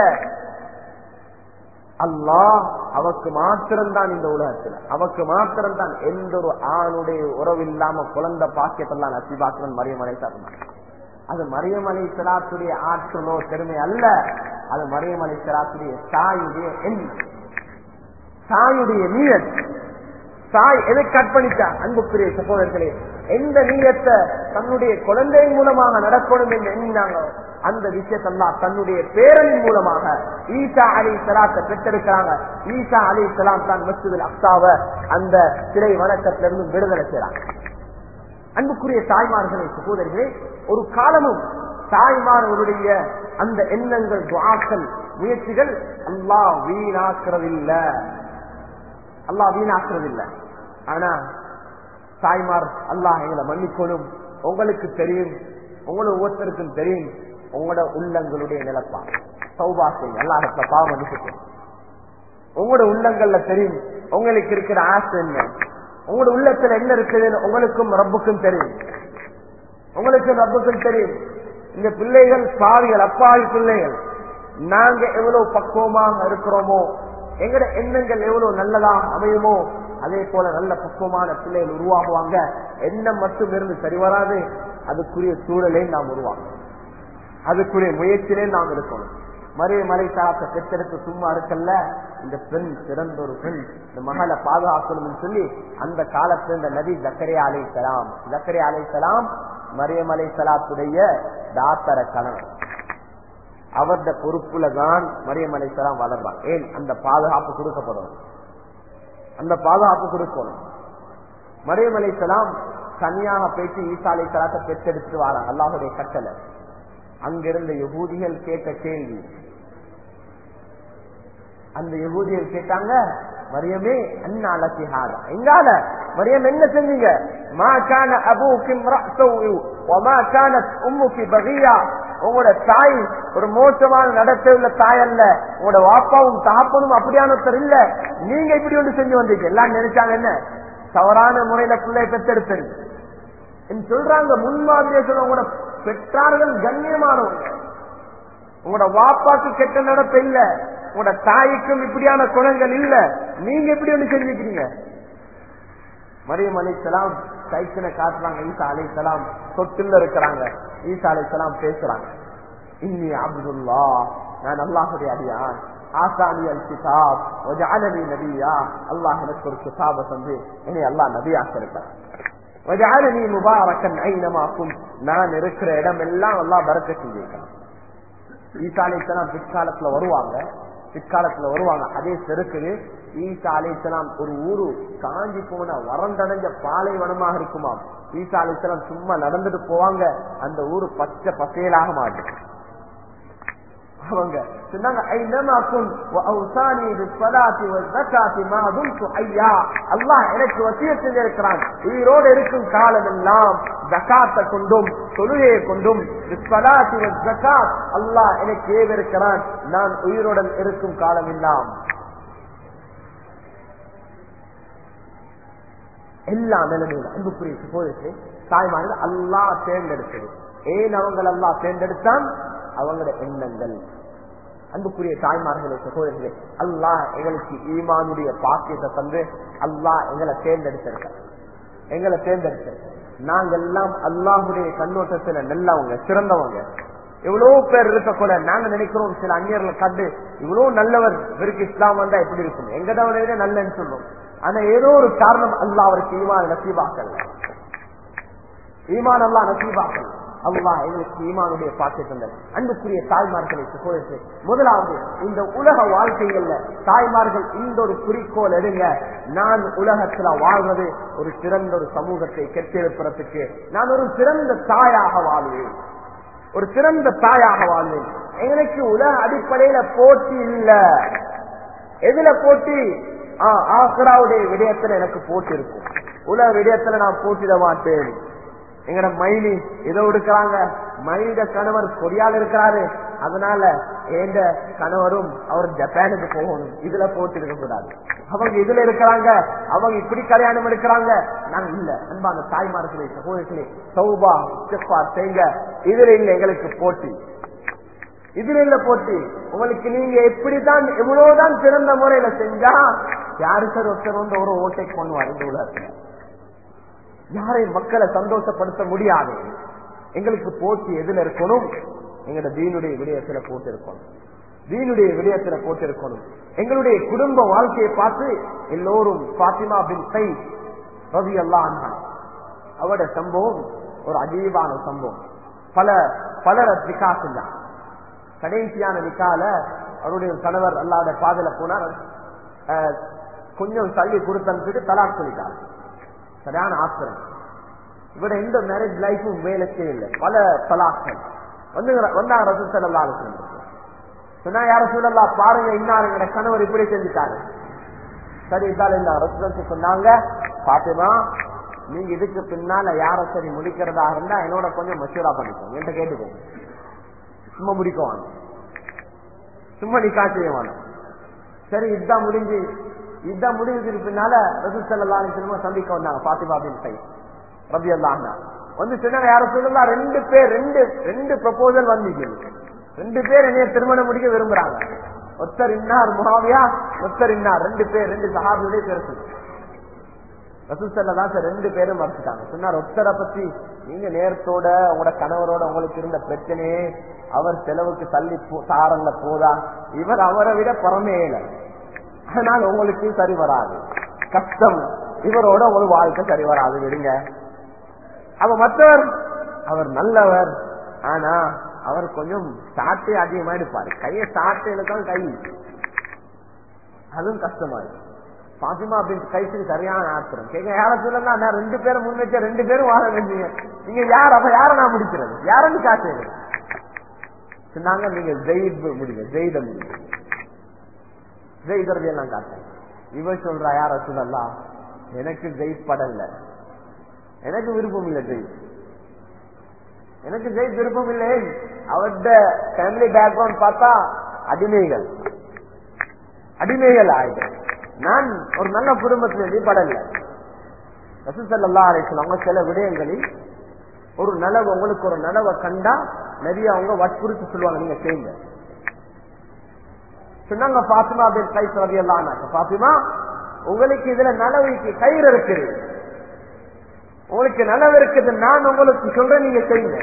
அல்லாஹ் அவக்கு மாத்திரம்தான் இந்த உலகத்துல அவக்கு மாத்திரம்தான் எந்த ஒரு ஆணுடைய உறவு இல்லாம குழந்தை பாக்கியத்தெல்லாம் நசிபாக்குறன் மரியமலை தரணும் அது மரியமலை சிலாத்துடைய ஆற்றலோ பெருமை அல்ல அது மரியமலை சிலாத்துடைய தாயுடைய எண்ணம் தாயுடைய நீயத் தாய் எதை கற்பணித்தா அன்புக்குரிய சகோதரர்களே எந்த நீயத்தை தன்னுடைய குழந்தையின் மூலமாக நடக்கணும் என்று எண்ணினாங்க அந்த விஷயத்தெல்லாம் தன்னுடைய பேரனின் மூலமாக ஈசா அலி சலாத்தை பெற்றெடுக்கிறாங்க ஈசா அலி சலாம் தான் மசூதில் அக்சாவ அந்த சிலை வணக்கத்திலிருந்து விடுதலை செய்யறாங்க அன்புக்குரிய தாய்மார்களே சகோதரிகளே ஒரு காலமும் தாய்மார்களுடைய அந்த எண்ணங்கள் துவாக்கள் முயற்சிகள் அல்லாஹ் வீணாக்குறதில்லை அல்லாஹ் வீணாக்குறதில்லை ஆனா தாய்மார் அல்லாஹ் எங்களை மன்னிக்கணும் உங்களுக்கு தெரியும் உங்களை ஒவ்வொருத்தருக்கும் தெரியும் உங்களோட உள்ளங்களுடைய நிலப்பா சௌபா செய்யுங்க அல்லாஹத்தை பாவம் மன்னிக்கணும் உங்களோட உள்ளங்கள்ல தெரியும் உங்களுக்கு இருக்கிற ஆசை என்ன உங்களோட உள்ளத்துல என்ன இருக்குதுன்னு உங்களுக்கும் ரப்புக்கும் தெரியும் உங்களுக்கும் ரப்புக்கும் தெரியும் இந்த பிள்ளைகள் பாவிகள் அப்பாவி பிள்ளைகள் நாங்க எவ்வளவு பக்குவமாக இருக்கிறோமோ எங்கட எண்ணங்கள் எவ்வளவு நல்லதா அமையுமோ அதே போல நல்ல பக்குவமான பிள்ளைகள் உருவாகுவாங்க எண்ணம் மட்டும் இருந்து சரி வராது அதுக்குரிய சூழலை நாம் உருவாக்கணும் அதுக்குரிய முயற்சியிலே நாம் இருக்கணும் மறை மலை சாத்த பெற்றெடுத்து சும்மா இருக்கல்ல இந்த பெண் சிறந்த ஒரு பெண் இந்த மகளை பாதுகாக்கணும்னு சொல்லி அந்த காலத்துல இந்த நதி ஜக்கரே அலை சலாம் ஜக்கரே அலை சலாம் மரியம் அலை சலாத்துடைய தாத்தர கணவன் அவருடைய பொறுப்புல தான் மரியம் அலை சலாம் வளர்வான் ஏன் அந்த பாதுகாப்பு கொடுக்கப்படும் அந்த பாதுகாப்பு கொடுக்கணும் மரியம் அலை சலாம் தனியாக பேசி ஈசா அலை சலாத்தை பெற்றெடுத்து வாராங்க அல்லாஹுடைய கட்டளை அங்கிருந்த யகூதிகள் கேட்ட கேள்வி அந்த யகூதிகள் கேட்டாங்க மரியமே அண்ணாலத்திஹாதா எங்கால மரியம் என்ன செஞ்சீங்க மா கான அபூக்கு இம்ரஅத்துஹு வமா கானத் உம்முக்கு பகியா உங்களோட தாய் ஒரு மோசமான நடத்தை உள்ள தாய் அல்ல உங்களோட வாப்பாவும் தாப்பனும் அப்படியானத்தர் இல்ல நீங்க இப்படி ஒன்று செஞ்சு வந்தீங்க எல்லாம் நினைச்சாங்க என்ன தவறான முறையில பிள்ளை பெற்றெடுத்தது சொல்றாங்க முன்மாதிரியா சொல்ல உங்களோட பெற்றார்கள் கண்ணியமானவங்க உங்களோட வாப்பாக்கு கெட்ட நடப்பு இல்ல உங்களோட தாய்க்கும் இப்படியான குணங்கள் இல்ல நீங்க எப்படி ஒண்ணு செஞ்சுக்கிறீங்க மரியம் அலைசலாம் சைக்கிளை காட்டுறாங்க ஈசா அலைசலாம் தொட்டில் இருக்கிறாங்க ஈசா அலைசலாம் பேசுறாங்க இன்னி அப்துல்லா நான் அல்லாஹுடைய அடியான் ஆசானி அல் கிதாப் வஜஅலனி நபியா அல்லாஹ் எனக்கு ஒரு கிதாபை தந்து என்னை அல்லாஹ் நபியாக்க இருக்கிறான் வஜஅலனி முபாரக்கன் ஐனமா குன் நான் இருக்கிற இடம் எல்லாம் அல்லாஹ் பறக்க செஞ்சிருக்கான் ஈசா அலைசலாம் பிற்காலத்துல வருவாங்க பிற்காலத்துல வருவாங்க அதே செருக்குது ஈசா அலைசலாம் ஒரு ஊரு காஞ்சி போன வறண்டடைஞ்ச பாலைவனமாக இருக்குமாம் ஈசா அலைசலாம் சும்மா நடந்துட்டு போவாங்க அந்த ஊரு பச்சை பசேலாக மாறும் அவங்க சொன்னாங்க எனக்கு வசிய செஞ்சிருக்கிறான் உயிரோடு இருக்கும் காலம் எல்லாம் ஜக்காத்தை கொண்டும் தொழுகையை கொண்டும் அல்லாஹ் எனக்கு ஏவிருக்கிறான் நான் உயிருடன் இருக்கும் காலம் எல்லாம் எல்லா நிலைமையிலும் அன்புக்குரிய சகோதரத்தை தாய்மார்கள் அல்லா தேர்ந்தெடுத்தது ஏன் அவங்கள் அல்லா தேர்ந்தெடுத்தான் அவங்களோட எண்ணங்கள் அன்புக்குரிய தாய்மார்களே சகோதரர்களே அல்லாஹ் எங்களுக்கு ஈமானுடைய பாக்கியத்தை தந்து அல்லாஹ் எங்களை தேர்ந்தெடுத்திருக்க எங்களை தேர்ந்தெடுத்திருக்க நாங்க எல்லாம் அல்லாஹுடைய கண்ணோட்டத்துல நல்லவங்க சிறந்தவங்க எவ்வளவு பேர் இருக்கக்கூட நாங்க நினைக்கிறோம் சில அந்நியர்களை கண்டு இவ்வளவு நல்லவர் இவருக்கு இஸ்லாம் வந்தா எப்படி இருக்கும் எங்கடவனை விட நல்லன்னு சொல்றோம் ஆனா ஏதோ ஒரு காரணம் அல்லா அவருக்கு ஈமான் நசீபாக்கல் ஈமான் அல்லா நசீபாக்கல் அல்லா எங்களுக்கு ஈமானுடைய பாக்கை தந்தது அன்புக்குரிய தாய்மார்களை சகோதரத்தை முதலாவது இந்த உலக வாழ்க்கைகள்ல தாய்மார்கள் இந்த ஒரு குறிக்கோள் எடுங்க நான் உலகத்துல வாழ்வது ஒரு சிறந்த ஒரு சமூகத்தை கெட்டெழுப்புறதுக்கு நான் ஒரு சிறந்த தாயாக வாழ்வேன் ஒரு சிறந்த தாயாக வாழ்வேன் எனக்கு உலக அடிப்படையில போட்டி இல்ல எதுல போட்டி ஆக்ராவுடைய விடயத்துல எனக்கு போட்டி இருக்கும் உலக விடயத்துல நான் போட்டிட மாட்டேன் எங்கட மைனி ஏதோ எடுக்கிறாங்க மைனிட கணவர் கொரியால இருக்கிறாரு அதனால எந்த கணவரும் அவர் ஜப்பானுக்கு போகணும் இதுல போட்டு இருக்க கூடாது அவங்க இதுல இருக்கிறாங்க அவங்க இப்படி கல்யாணம் எடுக்கிறாங்க நாங்க இல்ல அன்பான தாய்மார்களே சகோதரர்களே சௌபா செப்பா செய்ங்க இதுல இல்ல எங்களுக்கு போட்டி இதுல இல்ல போட்டி உங்களுக்கு நீங்க எப்படிதான் எவ்வளவுதான் சிறந்த முறையில செஞ்சா யாரு சார் ஒருத்தர் வந்து ஒரு ஓட்டை பண்ணுவார் இந்த உலகத்துல யாரையும் மக்களை சந்தோஷப்படுத்த முடியாது எங்களுக்கு போட்டி எதுல இருக்கணும் எங்களோட தீனுடைய விடயத்துல போட்டு இருக்கணும் தீனுடைய விடயத்துல போட்டு இருக்கணும் எங்களுடைய குடும்ப வாழ்க்கையை பார்த்து எல்லோரும் பாத்திமா பின் சை ரவி அல்லா அவட சம்பவம் ஒரு அஜீவான சம்பவம் பல பலர நிக்கா செஞ்சான் கடைசியான நிக்கால அவருடைய கணவர் அல்லாத பாதல போனார் கொஞ்சம் தள்ளி கொடுத்தனுக்கு தலாக் சொல்லிட்டார் சரியான ஆசிரம் இவட எந்த மேரேஜ் லைஃபும் வேலைக்கே இல்லை பல தலாக்கள் வந்து வந்தாங்க ரசூல் சல்லா அலிஸ்லம் சொன்னா யார சூழல்லா பாருங்க இன்னாரு எங்க கணவர் இப்படி செஞ்சுட்டாரு சரி இதால இந்த ரசூலுக்கு சொன்னாங்க பாத்துமா நீங்க இதுக்கு பின்னால யார சரி முடிக்கிறதா இருந்தா என்னோட கொஞ்சம் மசூரா பண்ணிக்கோங்க என்கிட்ட கேட்டுக்கோங்க சும்மா முடிக்குவாங்க சும்மா நிக்கா செய்வாங்க சரி இதுதான் முடிஞ்சு இதுதான் முடிஞ்சதுக்கு பின்னால ரசூல் சல்லா அலிஸ்லமா சந்திக்க வந்தாங்க பாத்திமா பின் சை ரபி அல்லாஹ் வந்து சொன்னாங்க யார சொல்லலாம் ரெண்டு பேர் ரெண்டு ரெண்டு ப்ரப்போசல் வந்தீங்க ரெண்டு பேர் என்னைய திருமணம் முடிக்க விரும்புறாங்க ஒத்தர் இன்னார் முகாவியா ஒத்தர் இன்னார் ரெண்டு பேர் ரெண்டு சஹாபியுடைய பேர் சொல்லு ரசூசல்லாம் சார் ரெண்டு பேரும் மறைச்சிட்டாங்க சொன்னார் ஒத்தரை பத்தி நீங்க நேரத்தோட உங்களோட கணவரோட உங்களுக்கு இருந்த பிரச்சனையே அவர் செலவுக்கு தள்ளி சாரல்ல போதா இவர் அவரை விட பரமேல அதனால உங்களுக்கு சரி வராது கஷ்டம் இவரோட ஒரு வாழ்க்கை சரி வராது விடுங்க அவ மற்றவர் அவர் நல்லவர் ஆனா அவர் கொஞ்சம் சாட்டை அதிகமா எடுப்பாரு கைய சாட்டையில தான் கை அதுவும் கஷ்டமா இருக்கு பாத்திமா அப்படின்னு கைக்கு சரியான ஆத்திரம் கேட்க யார சொல்லலாம் நான் ரெண்டு பேரும் முன் வச்ச ரெண்டு பேரும் வாழ வேண்டிய நீங்க யார் அப்ப யார நான் முடிக்கிறது யாருன்னு காட்டுறது சொன்னாங்க நீங்க ஜெயித் முடிங்க ஜெயித முடிங்க ஜெயிதரது எல்லாம் காட்டேன் இவ சொல்றா யார சொல்லலாம் எனக்கு ஜெயித் படல எனக்கு விருப்பம் இல்லை ஜெயித் எனக்கு ஜெயித் விருப்பம் இல்லை அவர்த ஃபேமிலி பேக்ரவுண்ட் பார்த்தா அடிமைகள் அடிமைகள் ஆயிடும் நான் ஒரு நல்ல குடும்பத்திலிருந்து படல ரசூசல்லா அழைச்சல் அவங்க சில விடயங்களில் ஒரு நலவு உங்களுக்கு ஒரு நலவை கண்டா நிறைய அவங்க வற்புறுத்தி சொல்லுவாங்க நீங்க செய்யுங்க சொன்னாங்க பாத்திமா பேர் கை ரவியெல்லாம் பாத்திமா உங்களுக்கு இதுல நலவுக்கு கயிறு இருக்குது உங்களுக்கு நலவு இருக்குது நான் உங்களுக்கு சொல்றேன் நீங்க செய்யுங்க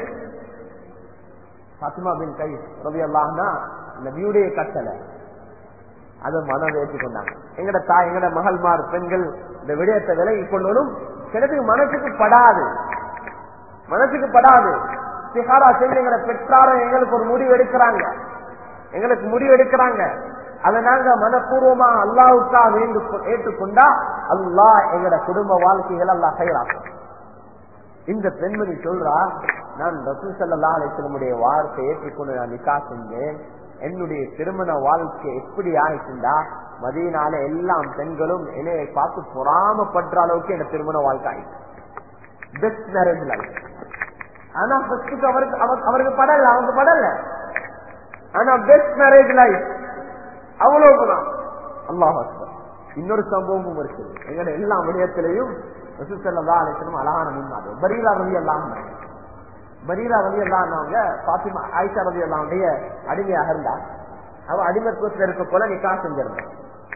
பாத்திமா பின் கை ரவி அல்லாஹ்னா நபியுடைய கட்டளை அதை மனம் ஏற்றுக்கொண்டாங்க எங்கட தாய் எங்கட மகள்மார் பெண்கள் இந்த விடயத்தை விலகி கொள்ளணும் சிலத்துக்கு மனசுக்கு படாது மனசுக்கு படாது சிகாரா செய்து எங்களை பெற்றாரும் எங்களுக்கு ஒரு முடிவு எடுக்கிறாங்க எங்களுக்கு முடிவு எடுக்கிறாங்க அதை நாங்க மனப்பூர்வமா அல்லாவுக்கா வேண்டு ஏற்றுக்கொண்டா அல்லாஹ் எங்கட குடும்ப வாழ்க்கைகள் அல்லாஹ் கைலாக்கும் இந்த பெண்மணி சொல்றா நான் ரசூல் சல்லா அலிஸ்லமுடைய வார்த்தை ஏற்றுக்கொண்டு நான் நிக்கா செஞ்சேன் என்னுடைய திருமண வாழ்க்கை எப்படி ஆயிடுச்சுண்டா மதியனால எல்லாம் பெண்களும் என்னைய பார்த்து பொறாமப்படுற அளவுக்கு என்ன திருமண வாழ்க்கை ஆயிடுச்சு பெஸ்ட் மேரேஜ் லைஃப் ஆனா ஃபர்ஸ்டுக்கு அவருக்கு அவருக்கு படல அவனுக்கு படல ஆனா பெஸ்ட் மேரேஜ் லைஃப் அவ்வளவுதான் அல்லாஹ் இன்னொரு சம்பவமும் இருக்குது எங்கட எல்லா விடயத்திலையும் ரசூசல்லா அழைக்கணும் அழகான முன்னாடி பரீலா ரவி எல்லாம் பரீலா ரவி எல்லாம்னவங்க பாத்திமா ஆயிஷா ரவி எல்லாவுடைய அடிமையாக இருந்தா அவ அடிமைத்துவத்தில் இருக்க போல நிக்கா செஞ்சிருந்தான்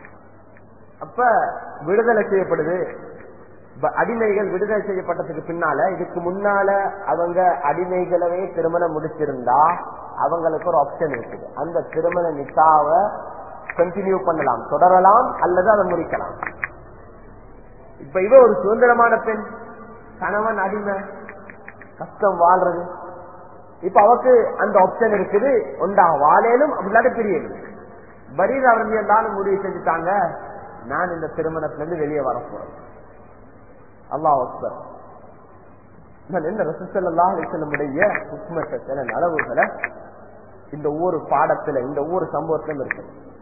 அப்ப விடுதலை செய்யப்படுது அடிமைகள் விடுதலை செய்யப்பட்டதுக்கு பின்னால இதுக்கு முன்னால அவங்க அடிமைகளவே திருமணம் முடிச்சிருந்தா அவங்களுக்கு ஒரு ஆப்ஷன் இருக்குது அந்த திருமண நிக்காவை கண்டினியூ பண்ணலாம் தொடரலாம் அல்லது அதை முடிக்கலாம் இப்ப இவ ஒரு சுதந்திரமான பெண் கணவன் அடிமை கஷ்டம் வாழ்றது இப்ப அவக்கு அந்த ஆப்ஷன் இருக்குது ஒன்றா வாழையிலும் அப்படில்லாத பிரியலும் பரீர் அவர்கள் இருந்தாலும் முடிவு செஞ்சுட்டாங்க நான் இந்த திருமணத்திலிருந்து வெளியே வர போறேன் அல்லாஹ் அக்பர் நான் என்ன ரசூசல்லா அலிசல்லமுடைய உக்மத்த சில நலவுகளை இந்த ஒவ்வொரு பாடத்துல இந்த ஒவ்வொரு சம்பவத்திலும் இருக்கு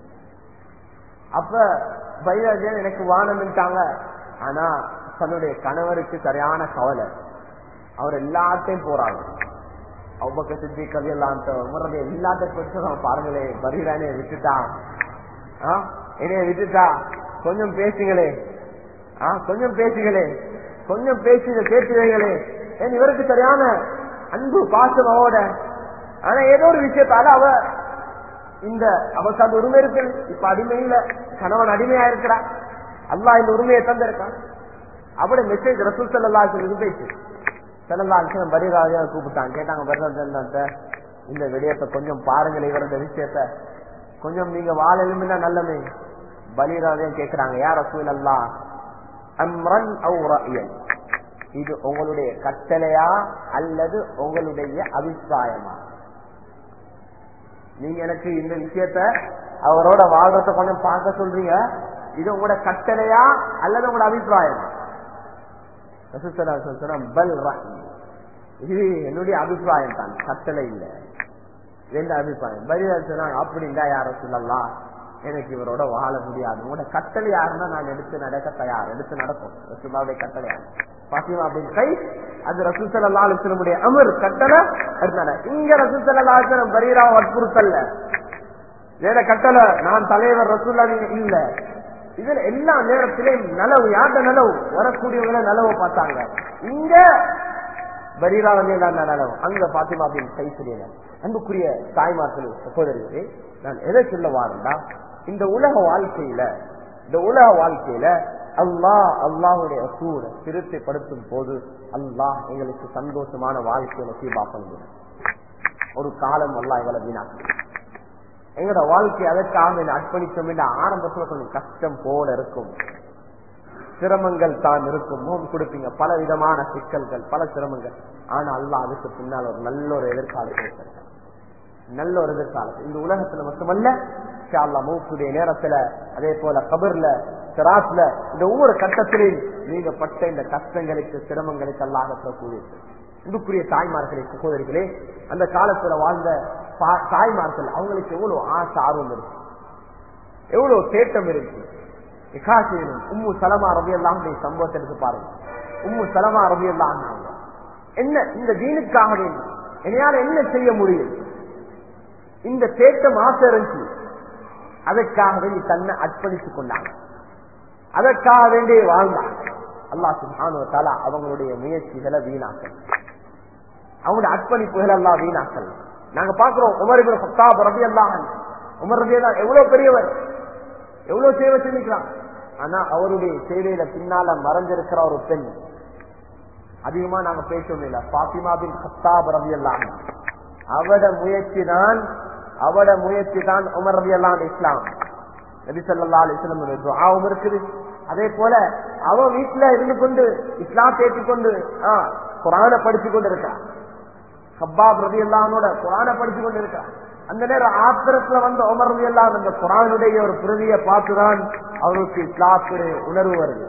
அப்ப பைராஜன் எனக்கு வானம்ட்டாங்க ஆனா தன்னுடைய கணவருக்கு சரியான கவலை அவர் எல்லாத்தையும் போறாங்க அவ்வக்க சித்தி கவியெல்லாம் முறை எல்லாத்தையும் பெற்று பாருங்களே பரீரானே விட்டுட்டான் என்னைய விட்டுட்டா கொஞ்சம் பேசுங்களே கொஞ்சம் பேசுங்களே கொஞ்சம் பேசி கேட்டுவீங்களே ஏன் இவருக்கு சரியான அன்பு பாசம் அவட ஆனா ஏதோ ஒரு விஷயத்தால அவ இந்த அவருக்கு அந்த உரிமை இருக்கு இப்ப அடிமையில கணவன் அடிமையா இருக்கிறா அல்லா இந்த உரிமையை தந்திருக்கான் அவட மெசேஜ் ரசூல் செல்லல்லா பேசு செல்லல்லா பரிராஜா கூப்பிட்டாங்க கேட்டாங்க பரிராஜன் இந்த விடயத்தை கொஞ்சம் பாருங்கள் இவரது விஷயத்த கொஞ்சம் நீங்க வாழ எழுமினா நல்லமே பலிராஜன் கேட்கிறாங்க யார் ரசூல் அல்லா அம்ரன் இது உங்களுடைய கட்டளையா அல்லது உங்களுடைய அபிப்பிராயமா நீங்க எனக்கு இந்த விஷயத்த அவரோட வாழ்றத கொஞ்சம் பார்க்க சொல்றீங்க இது உங்களோட கட்டளையா அல்லது உங்களோட அபிப்பிராயம் பல் இது என்னுடைய அபிப்பிராயம் தான் கட்டளை இல்லை ரெண்டு அபிப்பிராயம் பதில் சொன்னாங்க அப்படின்னா யார சொல்லலாம் எனக்கு இவரோட வாழ முடியாது உங்களோட கட்டளை யாருன்னா நான் எடுத்து நடக்க தயார் எடுத்து நடக்கும் ரசூல்லாவுடைய கட்டளை யாரு பாத்திமா அப்படின்னு கை அது ரசூல் சல்லா அலிஸ்லமுடைய அமர் கட்டளை இருந்தாங்க இங்க ரசூல் சல்லா அலிஸ்லம் பரீரா வற்புறுத்தல்ல வேற கட்டளை நான் தலைவர் ரசூல்லா இல்ல இதுல எல்லா நேரத்திலையும் நலவு யார்ட நலவு வரக்கூடியவங்கள நலவு பார்த்தாங்க இங்க பரீரா வந்து நலவு அங்க பாத்திமா அப்படின்னு கை தெரியல அன்புக்குரிய தாய்மார்கள் சகோதரிகளே நான் எதை சொல்ல வாருண்டா இந்த உலக வாழ்க்கையில இந்த உலக வாழ்க்கையில அல்லாஹ் அல்லாஹுடைய சூட திருப்திப்படுத்தும் போது அல்லாஹ் எங்களுக்கு சந்தோஷமான வாழ்க்கையை நசீபா பண்ணுங்க ஒரு காலம் அல்லாஹ் எங்களை வீணாக்கு எங்களோட வாழ்க்கை அதற்காக அர்ப்பணித்தோம் என்ற ஆரம்பத்துல கொஞ்சம் கஷ்டம் போல இருக்கும் சிரமங்கள் தான் இருக்கும் முகம் கொடுப்பீங்க பல விதமான சிக்கல்கள் பல சிரமங்கள் ஆனா அல்லா அதுக்கு பின்னால் ஒரு நல்ல ஒரு எதிர்காலத்தை வச்சிருக்காங்க நல்ல ஒரு எதிர்காலம் இந்த உலகத்துல மட்டுமல்ல மூக்குடைய நேரத்துல அதே போல கபர்ல சிராஸ்ல இந்த ஒவ்வொரு கட்டத்திலையும் நீங்க பட்ட இந்த கஷ்டங்களுக்கு சிரமங்களுக்கு அல்லாகக்கூடியது இன்புக்குரிய தாய்மார்களே சகோதரிகளே அந்த காலத்துல வாழ்ந்த தாய்மார்கள் அவங்களுக்கு எவ்வளவு ஆசை ஆர்வம் இருக்கு எவ்வளவு தேட்டம் இருக்கு செய்யணும் உம்மு சலமா ரவி எல்லாம் சம்பவத்தை எடுத்து பாருங்க உம்மு சலமா ரவி எல்லாம் என்ன இந்த தீனுக்காக வேண்டும் என்னால் என்ன செய்ய முடியும் இந்த தேட்டம் ஆசை இருந்துச்சு அதற்காக வேண்டி தன்னை அர்ப்பணித்துக் கொண்டாங்க அதற்காக வேண்டிய வாழ்ந்தாங்க அல்லா சுபானுவத்தால அவங்களுடைய முயற்சிகளை வீணாக்கல் அவங்களுடைய அர்ப்பணிப்புகள் எல்லாம் வீணாக்கல் நாங்க பாக்குறோம் உமர் சத்தாப் ரபி அல்லாஹ் உமர் ரபி அல்லா எவ்வளவு பெரியவர் எவ்வளவு சேவை செஞ்சுக்கலாம் ஆனா அவருடைய சேவையில பின்னால மறைஞ்சிருக்கிற ஒரு பெண் அதிகமா நாங்க பேசவும் இல்லை பாத்திமா பின் சத்தாப் ரபி அல்லாஹ் அவட முயற்சி தான் அவட முயற்சி தான் உமர் ரபி அல்லாஹ் இஸ்லாம் நபி சொல்லா அலிஸ்லம் துவாவும் இருக்குது அதே போல அவ வீட்டுல இருந்து கொண்டு இஸ்லாம் ஏற்றுக்கொண்டு குரான படிச்சு கொண்டு இருக்கான் ஹப்பாப் ரபி அல்லானோட குரான படிச்சு கொண்டு இருக்கான் அந்த நேரம் ஆத்திரத்துல வந்த உமர் ரபி அல்லா அந்த குரானுடைய ஒரு பிரதியை பார்த்துதான் அவருக்கு இஸ்லாத்துடைய உணர்வு வருது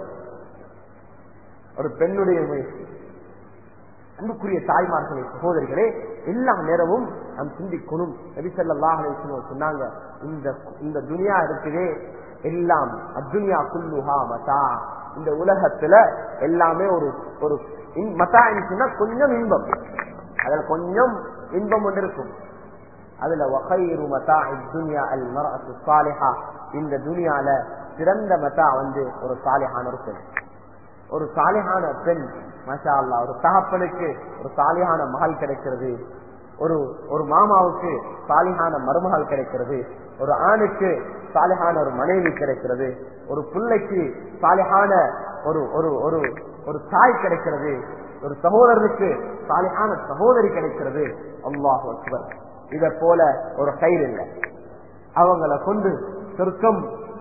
ஒரு பெண்ணுடைய முயற்சி அன்புக்குரிய தாய்மார்களே சகோதரிகளே எல்லா நேரமும் நாம் சிந்திக்கணும் நபிசல்லாஹ் சொன்னாங்க இந்த இந்த துனியா இருக்குதே எல்லாம் அத்துனியா குல்லுஹா மதா இந்த உலகத்துல எல்லாமே ஒரு ஒரு மதா சொன்னா கொஞ்சம் இன்பம் அதுல கொஞ்சம் இன்பம் ஒன்று இருக்கும் அதுல வகைரு மதா துனியா அல் மரத்து சாலிஹா இந்த துனியால சிறந்த மதா வந்து ஒரு சாலிஹான ஒரு பெண் ஒரு சாலிஹான பெண் மஷா அல்லா ஒரு தகப்பனுக்கு ஒரு சாலிஹான மகள் கிடைக்கிறது ஒரு ஒரு மாமாவுக்கு சாலிஹான மருமகள் கிடைக்கிறது ஒரு ஆணுக்கு சாலிஹான ஒரு மனைவி கிடைக்கிறது ஒரு பிள்ளைக்கு சாலிஹான ஒரு ஒரு ஒரு ஒரு தாய் கிடைக்கிறது ஒரு சகோதரனுக்கு சாலிஹான சகோதரி கிடைக்கிறது அல்லாஹ் அக்பர் இத போல ஒரு கயிறு இல்லை அவங்களை கொண்டு சொர்க்கம்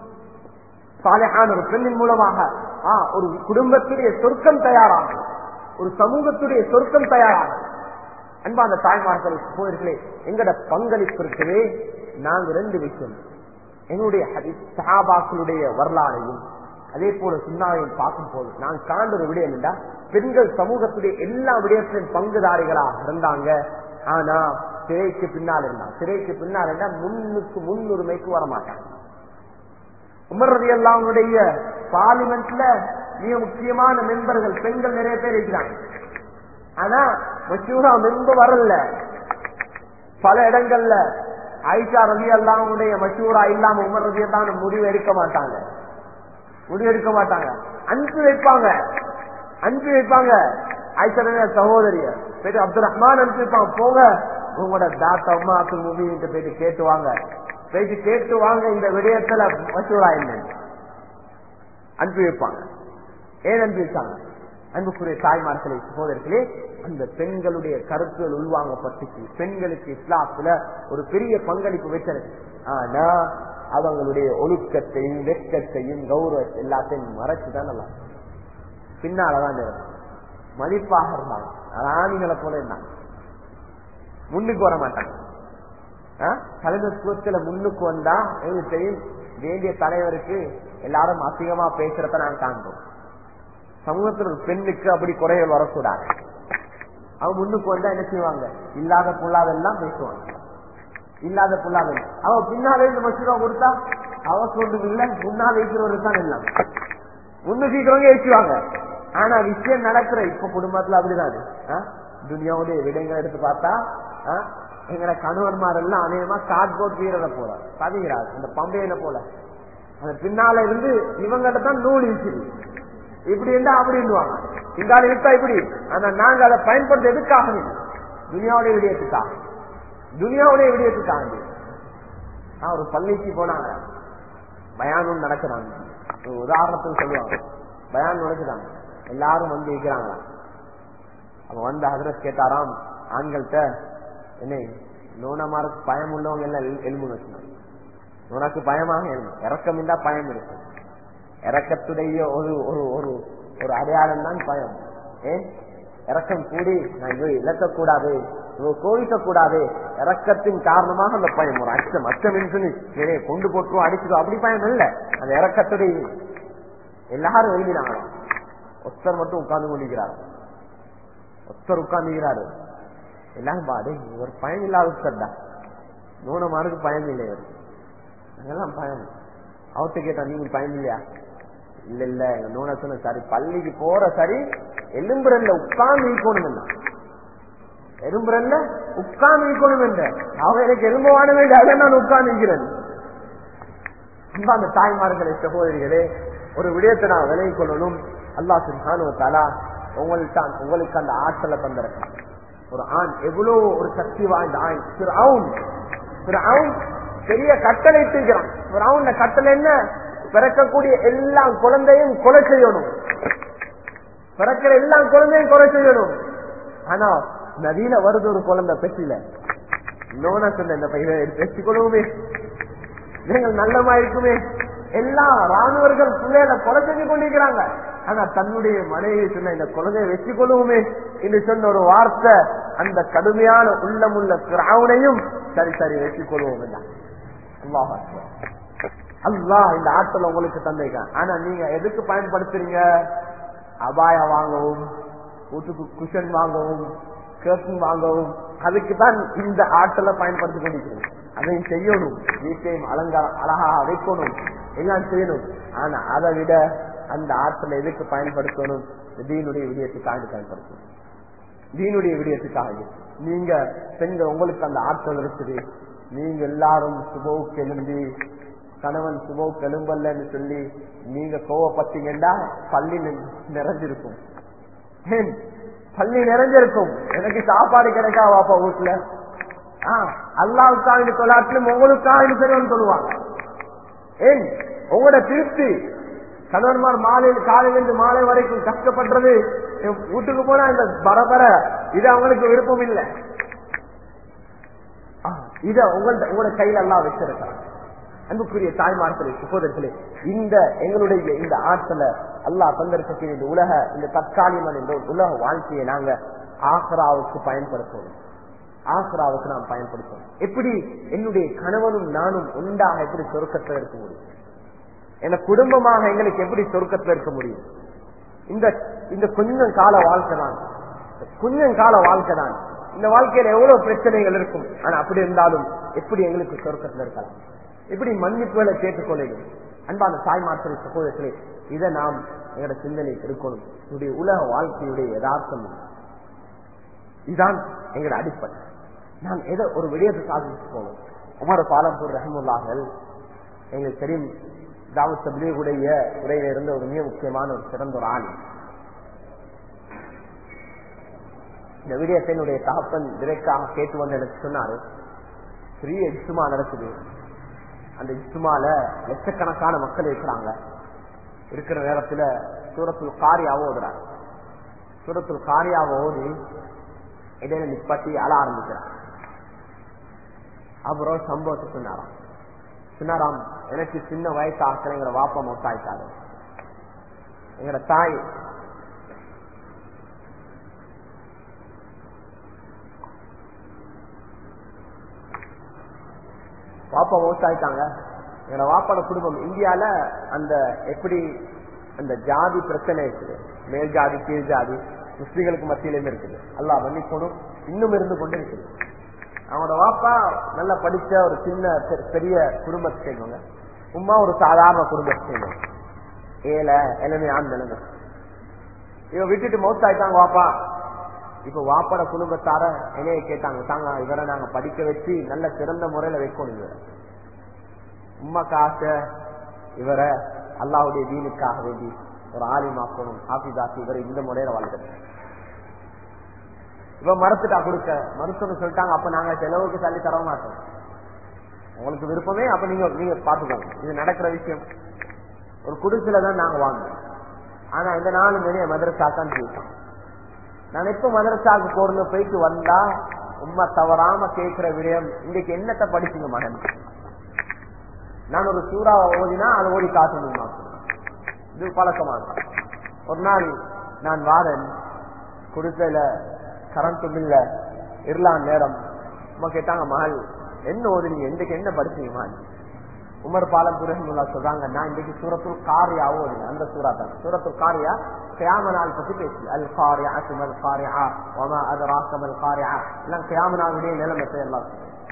சாலையான ஒரு பெண்ணின் மூலமாக ஒரு குடும்பத்துடைய சொர்க்கம் தயாராகும் ஒரு சமூகத்துடைய சொர்க்கம் தயாராகும் அன்பா அந்த தாய்மார்கள் சகோதரிகளே எங்கட பங்களிப்பு இருக்குதே நாங்க ரெண்டு விஷயம் எங்களுடைய சஹாபாக்களுடைய வரலாறையும் அதே போல சுண்ணாவையும் பார்க்கும் போது நான் காண்ட ஒரு விடயம் என்றா பெண்கள் சமூகத்துடைய எல்லா விடயத்திலும் பங்குதாரிகளாக இருந்தாங்க ஆனா சிறைக்கு பின்னால் இருந்தான் சிறைக்கு பின்னால் இருந்தா முன்னுக்கு முன்னுரிமைக்கு வரமாட்டாங்க உமர்றது எல்லாருடைய பார்லிமெண்ட்ல மிக முக்கியமான மெம்பர்கள் பெண்கள் நிறைய பேர் இருக்கிறாங்க ஆனா மசூரா மெம்பர் வரல பல இடங்கள்ல ஐஷா ரவி அல்லாவுடைய மசூரா இல்லாம உமர் ரவி எல்லாம் முடிவு எடுக்க மாட்டாங்க முடிவு எடுக்க மாட்டாங்க அனுப்பி வைப்பாங்க அனுப்பி வைப்பாங்க ஐஷா ரவி சகோதரிய போயிட்டு அப்துல் ரஹ்மான் அனுப்பி வைப்பாங்க போங்க உங்களோட தாத்தா அம்மா அப்துல் முபின் போயிட்டு கேட்டு வாங்க பேசி கேட்டு வாங்க இந்த விடயத்துல மசூரா என்ன அனுப்பி வைப்பாங்க ஏன் அனுப்பி வச்சாங்க அன்புக்குரிய தாய்மார்களே சகோதரர்களே அந்த பெண்களுடைய கருத்துகள் உள்வாங்கப்பட்டுச்சு பெண்களுக்கு இஸ்லாத்துல ஒரு பெரிய பங்களிப்பு வச்சது ஆனா அவங்களுடைய ஒழுக்கத்தையும் வெட்கத்தையும் கௌரவத்தை எல்லாத்தையும் மறைச்சுதான் நல்லா பின்னாலதான் மதிப்பாக இருந்தாங்க ராணிகளை போல இருந்தாங்க முன்னுக்கு வர மாட்டாங்க தலைமைத்துவத்துல முன்னுக்கு வந்தா எங்களுக்கு தெரியும் வேண்டிய தலைவருக்கு எல்லாரும் அசிங்கமா பேசுறத நான் காண்போம் சமூகத்தில் ஒரு பெண்ணுக்கு அப்படி குறைகள் வரக்கூடாது அவங்க முன்னுக்கு வந்தா என்ன செய்வாங்க இல்லாத பொல்லாதெல்லாம் பேசுவாங்க இல்லாத புள்ளாத அவ பின்னாலே இருந்து மசூரா கொடுத்தா அவக்கு ஒன்றும் இல்ல முன்னால் இருக்கிறவருக்கு தான் எல்லாம் முன்னு சீக்கிரங்க ஏற்றுவாங்க ஆனா விஷயம் நடக்கிற இப்ப குடும்பத்துல அப்படிதான் அது. ஆ? துனியாவுடைய விடயங்கள் எடுத்து பார்த்தா ஆ? எங்கட கணவன்மார் எல்லாம் அநேகமா கார்ட்போர்ட் வீரரை போல பதிகிறார் அந்த பம்பையில போல அந்த பின்னால இருந்து இவங்கிட்ட தான் நூல் இருக்குது இப்படி இருந்தா அப்படின்னுவாங்க இந்த இருக்கா இப்படி ஆனா நாங்க அதை பயன்படுத்த எதுக்காக இல்லை. துனியாவுடைய விடயத்துக்காக துனியாவுடைய விடயத்துக்காக நான் ஒரு பள்ளிக்கு போனாங்க பயானும் நடக்கிறாங்க ஒரு உதாரணத்துக்கு சொல்லுவாங்க பயான் நடக்குறாங்க எல்லாரும் வந்து இருக்கிறாங்க அவ வந்து ஹதரத் கேட்டாராம் ஆண்கள்கிட்ட என்ன நோனமாருக்கு பயம் உள்ளவங்க எல்லாம் எல்- எலும்பு வச்சுனாங்க உனக்கு பயமாக எழுது இறக்கம் இருந்தா பயம் இருக்கும் இறக்கத்துடைய ஒரு ஒரு ஒரு ஒரு அடையாளம் தான் பயம் ஏன் இறக்கம் கூடி நான் இதை இழக்கக்கூடாது இவ கோவிக்க கூடாது இறக்கத்தின் காரணமாக அந்த பயம் ஒரு அச்சம் அச்சம் சொல்லி நிறைய கொண்டு போட்டுரும் அடிச்சிடும் அப்படி பயம் இல்ல அந்த இறக்கத்துடைய எல்லாரும் எழுதினாங்க ஒருத்தர் மட்டும் உட்கார்ந்து கொண்டிருக்கிறார் ஒருத்தர் உட்கார்ந்துகிறாரு எல்லாரும் பாடு இவர் பயம் இல்லாத ஒருத்தர் தான் நூனமாருக்கு பயம் இல்லை இவர் நாங்கெல்லாம் பயம் அவர்கிட்ட கேட்டா நீங்க பயம் இல்லையா இல்ல இல்ல எங்க நூன சொன்ன சரி பள்ளிக்கு போற சரி எலும்புரல்ல உட்கார்ந்து இருக்கணும் என்ன எலும்புரல்ல உட்கார்ந்து இருக்கணும் என்ற அவன் எனக்கு எலும்புவான வேண்டிய அதை நான் உட்கார்ந்து இருக்கிறேன் அந்த தாய்மார்களே சகோதரிகளே ஒரு விடயத்தை நான் விலகி கொள்ளணும் அல்லா சுல்தானுவத்தாலா உங்களுக்கு உங்களுக்கு அந்த ஆற்றலை தந்திருக்கான் ஒரு ஆண் எவ்வளவு ஒரு சக்தி வாய்ந்த ஆண் திரு அவுன் திரு அவுன் பெரிய கட்டளை இருக்கிறான் ஒரு அவுன் கட்டளை என்ன பிறக்கக்கூடிய எல்லா குழந்தையும் கொலை செய்யணும் பிறக்கிற எல்லா குழந்தையும் கொலை செய்யணும் ஆனா நதியில வருது ஒரு குழந்தை பெற்றில நோன சொன்ன இந்த பையனை பெற்றுக் கொள்ளுமே நீங்கள் நல்லமா இருக்குமே எல்லா ராணுவர்கள் பிள்ளைகளை கொலை செஞ்சு கொண்டிருக்கிறாங்க ஆனா தன்னுடைய மனைவி சொன்ன இந்த குழந்தையை வெற்றி கொள்ளுவோமே என்று சொன்ன ஒரு வார்த்தை அந்த கடுமையான உள்ளமுள்ள கிராவனையும் சரி சரி வெற்றி கொள்வோம் அல்லாஹ் அக்பர். அல்லாஹ் இந்த ஆற்றல் உங்களுக்கு தந்திருக்கான் ஆனா நீங்க எதுக்கு பயன்படுத்துறீங்க அபாயா வாங்கவும் வீட்டுக்கு குஷன் வாங்கவும் கேர்டன் வாங்கவும் அதுக்கு தான் இந்த ஆற்றலை பயன்படுத்தி கொண்டிருக்கிறோம் அதையும் செய்யணும் வீட்டையும் அலங்காரம் அழகாக வைக்கணும் எல்லாம் செய்யணும் ஆனா அதை விட அந்த ஆற்றலை எதுக்கு பயன்படுத்தணும் தீனுடைய விடயத்துக்காக பயன்படுத்தணும் தீனுடைய விடயத்துக்காக நீங்க பெண்கள் உங்களுக்கு அந்த ஆற்றல் இருக்குது நீங்க எல்லாரும் சுபவுக்கு எழுந்தி கணவன் சுபவுக்கு எழும்பல்லன்னு சொல்லி நீங்க கோவப்பட்டீங்கன்னா பள்ளி நி- நிறைஞ்சிருக்கும் ஏன் பள்ளி நிறைஞ்சிருக்கும் எனக்கு சாப்பாடு கிடைக்கா வாப்பா வீட்டுல ஆஹ் அல்லாவுக்காக தொழிலாட்டிலும் உங்களுக்காக சரிவன் சொல்லுவாங்க ஏன் உங்களோட திருப்தி கணவன்மார் மாலையில் காலையிலிருந்து மாலை வரைக்கும் கஷ்டப்படுறது என் வீட்டுக்கு போனா இந்த பரபர இது அவங்களுக்கு விருப்பம் இல்லை இத உங்கள்ட்ட உங்களோட கையில எல்லாம் வச்சிருக்காங்க அன்புக்குரிய தாய்மார்களே சகோதரர்களே இந்த எங்களுடைய இந்த ஆற்றலை அல்லாஹ் தந்திருக்கக்கூடிய இந்த உலக இந்த தற்காலிகமான இந்த உலக வாழ்க்கையை நாங்க ஆசராவுக்கு பயன்படுத்தணும் ஆசராவுக்கு நாம் பயன்படுத்தணும் எப்படி என்னுடைய கணவனும் நானும் உண்டாக எப்படி சொருக்கத்தில் இருக்க முடியும் என குடும்பமாக எங்களுக்கு எப்படி சொருக்கத்தில் இருக்க முடியும் இந்த இந்த கொஞ்சம் கால வாழ்க்கை தான் கொஞ்சம் கால வாழ்க்கை தான் இந்த வாழ்க்கையில எவ்வளவு பிரச்சனைகள் இருக்கும் ஆனா அப்படி இருந்தாலும் எப்படி எங்களுக்கு சொர்க்கத்தில் இருக்கலாம் எப்படி மன்னிப்புகளை கேட்டுக்கொள்ளும் அன்பான தாய்மார்கள் சகோதரர்களே இதை நாம் எங்களோட சிந்தனை இருக்கணும் என்னுடைய உலக வாழ்க்கையுடைய யதார்த்தம் இது. இதுதான் எங்களோட அடிப்படை நாம் எதை ஒரு விடயத்தை சாதிச்சு போவோம் உமர் பாலம்பூர் ரஹமுல்லார்கள் எங்களுக்கு தெரியும் தாவத் தபிலீகுடைய துறையில இருந்த ஒரு மிக முக்கியமான ஒரு சிறந்த ஒரு ஆள் இந்த விடயத்தை என்னுடைய தகப்பன் டிரெக்டாக கேட்டு வந்து எனக்கு சொன்னாரு பெரிய இஸ்துமா நடக்குது அந்த இஸ்துமால லட்சக்கணக்கான மக்கள் இருக்கிறாங்க இருக்கிற நேரத்துல சூரத்துல் காரியாவை ஓதுறாங்க சூரத்துல் காரியாவை ஓதி இடையில நிப்பாட்டி அழ ஆரம்பிக்கிறாங்க அப்புறம் சம்பவத்தை சொன்னாராம் சொன்னாராம் எனக்கு சின்ன வயசு ஆக்கள் எங்க வாப்பா மொத்தாயிட்டாரு எங்கட தாய் வாப்பா மௌத்தாயிட்டாங்க எங்க வாப்பாட குடும்பம் இந்தியால அந்த எப்படி அந்த ஜாதி பிரச்சனை இருக்குது மேல் ஜாதி கீழ் ஜாதி முஸ்லிம்களுக்கு மத்தியிலும் இருக்குது அல்லாஹ் மன்னிக்கணும் இன்னும் இருந்து கொண்டு இருக்குது அவனோட வாப்பா நல்லா படிச்ச ஒரு சின்ன பெ- பெரிய குடும்பத்தை சேர்ந்தவங்க உமா ஒரு சாதாரண குடும்பத்தை சேர்ந்தவங்க ஏழை இளமையான நிலைமை இவன் விட்டுட்டு மௌத் ஆயிட்டாங்க வாப்பா இப்ப வாப்பட குடும்பத்தார என்னைய கேட்டாங்க தாங்க இவரை நாங்க படிக்க வச்சு நல்ல சிறந்த முறையில வைக்கணும் இவரை உம்மாக்கு ஆசை இவரை அல்லாவுடைய தீனுக்காக வேண்டி ஒரு ஆலிமாக்கணும் ஆபிதாக்கி இவரை இந்த முறையில வளர்க்கணும் இவ மறுத்துட்டா கொடுக்க மறுத்துன்னு சொல்லிட்டாங்க அப்ப நாங்க செலவுக்கு தள்ளி தர மாட்டோம் உங்களுக்கு விருப்பமே அப்ப நீங்க நீங்க பாத்துக்கோங்க இது நடக்கிற விஷயம் ஒரு குடிசையில தான் நாங்க வாங்குவோம் ஆனா இந்த நாலு மணிய மதரசாக்கான்னு சொல்லிட்டோம் நான் எப்ப மதரசாக்கு போறது போயிட்டு வந்தா உண்மை தவறாம கேட்கிற விடயம் இன்னைக்கு என்னத்தை படிச்சுங்க மகன் நான் ஒரு சூறாவை ஓதினா அதை ஓடி காட்டணுமா இது பழக்கமாக ஒரு நாள் நான் வாரன் குடிசையில கரண்ட்டும் இல்ல இருளான் நேரம் உமா கேட்டாங்க மகள் என்ன ஓதுனீங்க இன்றைக்கு என்ன படிச்சீங்க மகள் உமர் பாலம் துரஹிமுல்லா சொல்றாங்க நான் இன்றைக்கு சூரத்துல் காரியாவோ அந்த சூரா தான் சூரத்துல் காரியா கியாம நாள் பத்தி பேசி அல் காரியா அசுமல் காரியா ஒமா அது ராக்கமல் காரியா எல்லாம் கியாம நாளுடைய நிலைமை எல்லாம்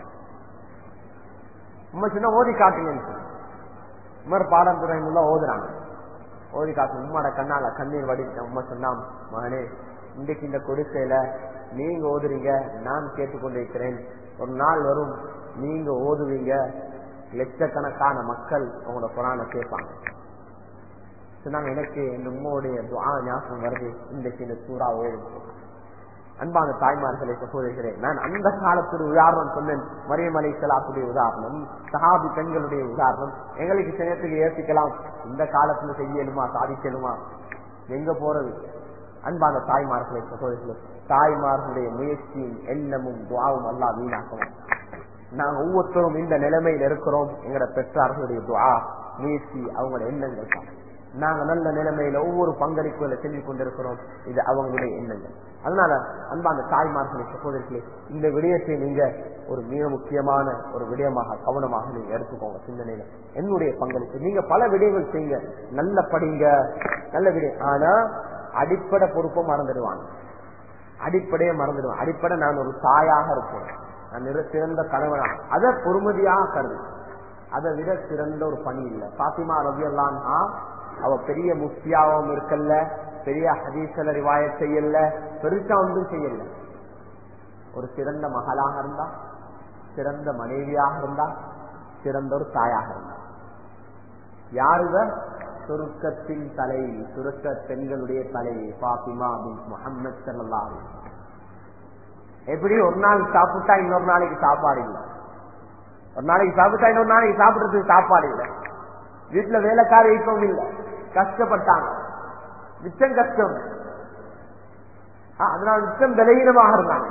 உண்மை சின்ன ஓதி காட்டுங்கன்னு சொல்லி உமர் பாலம் துரஹிமுல்லா ஓதுறாங்க ஓதி காட்டு உம்மாட கண்ணால கண்ணீர் வடித்த உண்மை சொன்னாம் மகனே இன்றைக்கு இந்த குடிசையில நீங்க ஓதுறீங்க நான் கேட்டுக்கொண்டிருக்கிறேன் ஒரு நாள் வரும் நீங்க ஓதுவீங்க லட்சக்கணக்கான மக்கள் உங்களோட குரான கேட்பாங்க சொன்னாங்க எனக்கு இந்த உம்மாவுடைய துஆ ஞாபகம் வருது இன்றைக்கு இந்த சூறா ஓடும் அன்பான தாய்மார்களை சகோதரிகளே நான் அந்த காலத்துடைய உதாரணம் சொன்னேன் மரியமலை செலாத்துடைய உதாரணம் சஹாபி பெண்களுடைய உதாரணம் எங்களுக்கு சினத்துக்கு ஏற்றிக்கலாம் இந்த காலத்துல செய்யணுமா சாதிக்கணுமா எங்க போறது அன்பான தாய்மார்களை சகோதரிகளே தாய்மார்களுடைய முயற்சியும் எண்ணமும் துவாவும் அல்லா வீணாக்கவும் நாங்க ஒவ்வொருத்தரும் இந்த நிலைமையில் இருக்கிறோம் எங்களோட பெற்றார்களுடைய துவா முயற்சி அவங்களோட எண்ணங்கள் தான் நாங்க நல்ல நிலைமையில ஒவ்வொரு பங்களிப்புகளை செஞ்சு கொண்டிருக்கிறோம் இது அவங்களுடைய எண்ணங்கள் அதனால அன்பான தாய்மார்களை சகோதரிகளே இந்த விடயத்தை நீங்க ஒரு மிக முக்கியமான ஒரு விடயமாக கவனமாக நீங்க எடுத்துக்கோங்க சிந்தனையில என்னுடைய பங்களிப்பு நீங்க பல விடயங்கள் செய்யுங்க நல்ல படிங்க நல்ல விடயம் ஆனா அடிப்படை பொறுப்பை மறந்துடுவாங்க அடிப்படையை மறந்துடுவான் அடிப்படை நான் ஒரு தாயாக இருப்பேன் நான் நிற சிறந்த கணவனா அதை பொறுமதியாக கருது அதை விட சிறந்த ஒரு பணி இல்லை பாத்திமா ரவி அல்லான்னா அவ பெரிய முஃப்தியாவும் இருக்கல்ல பெரிய ஹதீசல ரிவாய செய்யல பெருசா ஒன்றும் செய்யல ஒரு சிறந்த மகளாக இருந்தா சிறந்த மனைவியாக இருந்தா சிறந்த ஒரு தாயாக இருந்தா யாருவ சுருக்கத்தின் தலைவி சுருக்க பெண்களுடைய தலைவி பாத்திமா பின் முகமது சல்லா எப்படி ஒரு நாள் சாப்பிட்டா இன்னொரு நாளைக்கு சாப்பாடு இல்லை ஒரு நாளைக்கு சாப்பிட்டா இன்னொரு நாளைக்கு சாப்பிடுறதுக்கு சாப்பாடு இல்லை வீட்டுல வேலைக்கார இப்பவும் இல்லை கஷ்டப்பட்டாங்க மிச்சம் கஷ்டம் ஆ, அதனால மிச்சம் பலகீனமாக இருந்தாங்க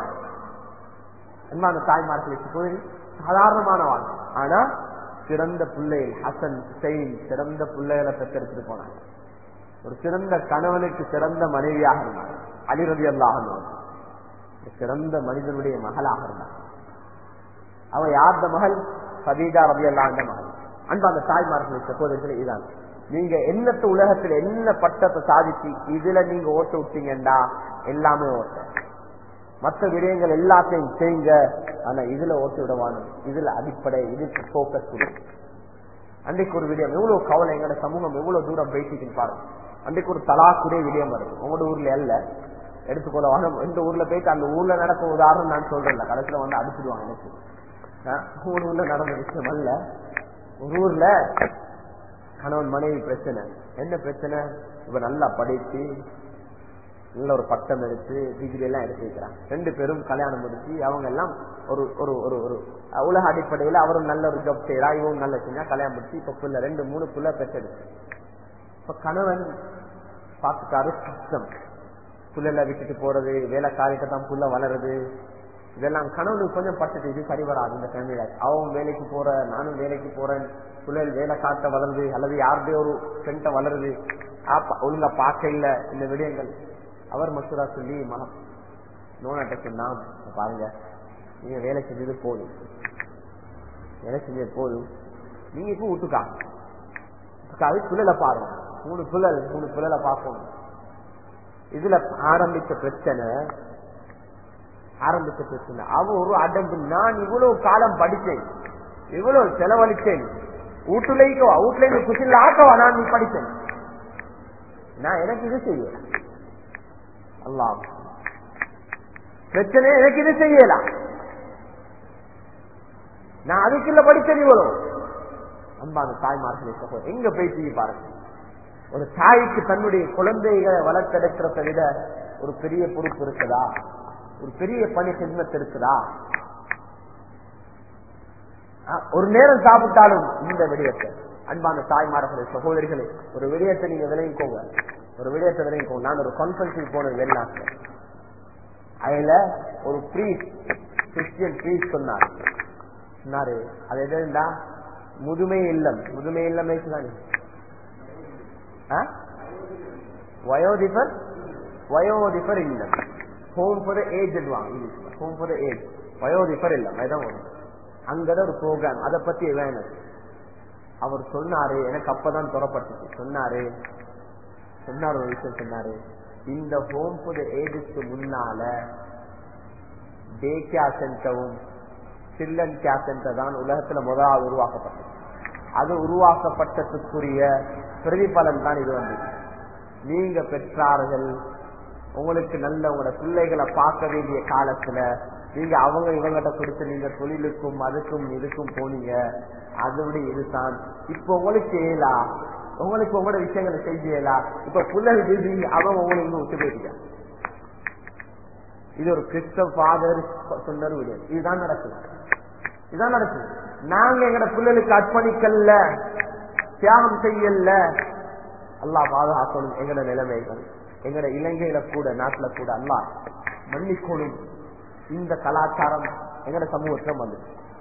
அன்பான தாய்மார்களுக்கு போய் சாதாரணமான வாழ்க்கை ஆனா சிறந்த பிள்ளைகள் ஹசன் ஹுசைன் சிறந்த பிள்ளைகளை பெற்றெடுத்துட்டு போனாங்க ஒரு சிறந்த கணவனுக்கு சிறந்த மனைவியாக இருந்தாங்க அலிரதி அல்லாஹ் ஒரு சிறந்த மனிதனுடைய மகளாக இருந்தாங்க அவ யார்த மகள் சதீஜா ரவி அல்லாண்ட மகள் அன்பா அந்த தாய்மார்கள் சகோதரர்கள் இதான் நீங்க என்னத்த உலகத்துல என்ன பட்டத்தை சாதிச்சு இதுல நீங்க ஓட்ட விட்டீங்கடா எல்லாமே ஓட்ட மற்ற விடயங்கள் எல்லாத்தையும் செய்யுங்க ஆனா இதுல ஓட்டு விடவானு இதுல அடிப்படை இதுக்கு போக்கஸ் கொடுக்கும் அன்றைக்கு ஒரு விடயம் எவ்வளவு கவலை எங்களோட சமூகம் எவ்வளவு தூரம் பேசிட்டு பாருங்க அன்றைக்கு ஒரு தலாக்குடைய விடயம் வருது உங்களோட ஊர்ல அல்ல எடுத்துக்கொள்ள வாங்க இந்த ஊர்ல போயிட்டு அந்த ஊர்ல நடக்கும் உதாரணம் நான் சொல்றேன் கடைசியில வந்து அடிச்சிடுவாங்க எனக்கு ஆஹ், ஒரு ஊர்ல நடந்த விஷயம் அல்ல ஒரு ஊர்ல கணவன் மனைவி பிரச்சனை என்ன பிரச்சனை இப்ப நல்லா படிச்சு நல்ல ஒரு பட்டம் எடுத்து டிகிரி எல்லாம் எடுத்து வைக்கிறாங்க ரெண்டு பேரும் கல்யாணம் முடிச்சு அவங்க எல்லாம் ஒரு ஒரு ஒரு ஒரு உலக அடிப்படையில அவரும் நல்ல ஒரு ஜாப் செய்யறா இவங்க நல்ல செஞ்சா கல்யாணம் முடிச்சு இப்ப புள்ள ரெண்டு மூணு புள்ள பெற்றெடுத்து இப்ப கணவன் பார்த்துக்காரு கஷ்டம் புள்ள விட்டுட்டு போறது வேலை காரியத்தை தான் புள்ள வளருது இதெல்லாம் கணவனுக்கு கொஞ்சம் பட்டுட்டு இது சரி வராது இந்த ஃபேமிலியில அவன் வேலைக்கு போற நானும் வேலைக்கு போறேன் பிள்ளைகள் வேலை காட்ட வளருது அல்லது யாருடைய ஒரு பெண்ட வளருது ஆப்பா, ஒழுங்கா பார்க்க இல்ல இந்த விடயங்கள் அவர் மசூரா சொல்லி மகா நோனாட்ட சொன்னா பாருங்க நீங்க வேலை செஞ்சது போதும் வேலை செஞ்சது போதும் நீங்க இப்ப விட்டுக்காங்க அது புள்ளல பாருங்க மூணு புள்ளல் மூணு புள்ளல பார்க்கணும் இதுல ஆரம்பிச்ச பிரச்சனை ஆரம்பிச்சுட்டு சொன்ன அவ ஒரு அடம்பு நான் இவ்வளவு காலம் படிச்சேன் இவ்வளவு செலவழித்தேன் வீட்டுலைக்கோ வீட்டுல இருந்து குசில ஆக்கவா நான் நீ படித்தேன் நான் எனக்கு இது செய்ய அல்லாஹ் பிரச்சனை எனக்கு இது செய்யலாம் நான் அதுக்குள்ள படிச்சது இவ்வளவு அன்பான தாய்மார்களே சகோதரர் எங்க போயிட்டு பாருங்க ஒரு தாய்க்கு தன்னுடைய குழந்தைகளை வளர்த்தெடுக்கிறத விட ஒரு பெரிய பொறுப்பு இருக்குதா ஒரு பெரிய பணி சின்னத்து இருக்குதா அஹ், ஒரு நேரம் சாப்பிட்டாலும் இந்த விடயத்தை அன்பான தாய்மார்களே சகோதரிகளே ஒரு விடயத்தை நீங்க விளைவிக்கோங்க ஒரு விடயத்தை விளைவிக்கோங்க நான் ஒரு கான்பரன்ஸுக்கு போனது வெளிநாட்டுல அதுல ஒரு ப்ரீஸ் கிறிஸ்டியன் ப்ரீஸ் சொன்னார் சொன்னாரு அது எதுண்டா முதுமை இல்லம் முதுமை இல்லம் தானே வயோதிபர் வயோதிபர் இல்லம் home for age home for age வயோதிபர் இல்லம் அதுதான் ஒண்ணு அங்கதான் ஒரு ப்ரோக்ராம் அதை பத்தி வேணும் அவர் சொன்னாரு எனக்கு அப்பதான் துறப்பட்டுச்சு சொன்னாரு சொன்னார் ஒரு விஷயம் சொன்னாரு இந்த ஹோம் ஃபார் ஏஜஸ்க்கு முன்னால டே கே சென்டரும் சில்லன் கே சென்டர் தான் உலகத்துல முதலாவது உருவாக்கப்பட்டது அது உருவாக்கப்பட்டதுக்குரிய பிரதிபலன் தான் இது வந்து நீங்க பெற்றார்கள் உங்களுக்கு நல்ல உங்களோட பிள்ளைகளை பார்க்க வேண்டிய காலத்துல நீங்க அவங்க இவங்கிட்ட கொடுத்து நீங்க தொழிலுக்கும் அதுக்கும் இதுக்கும் போனீங்க அதோடைய இதுதான் இப்ப உங்களுக்கு ஏலா உங்களுக்கு உங்களோட விஷயங்களை செய்யலா இப்ப பிள்ளைகள் பிஸி அவங்க உங்களுக்கு இன்னும் விட்டு போயிட்டீங்க இது ஒரு கிறிஸ்தவ ஃபாதர் சொன்ன விட இதுதான் நடக்குது இதுதான் நடக்குது நாங்க எங்கட பிள்ளைகளுக்கு அர்ப்பணிக்கல தியாகம் செய்யல அல்லாஹ் பாதுகாக்கணும் எங்கட நிலைமைகள் எங்கட இலங்கையில கூட நாட்டுல கூட அல்லாஹ் மன்னிக்கணும் இந்த கலாச்சாரம் எங்கட சமூகத்துல வந்து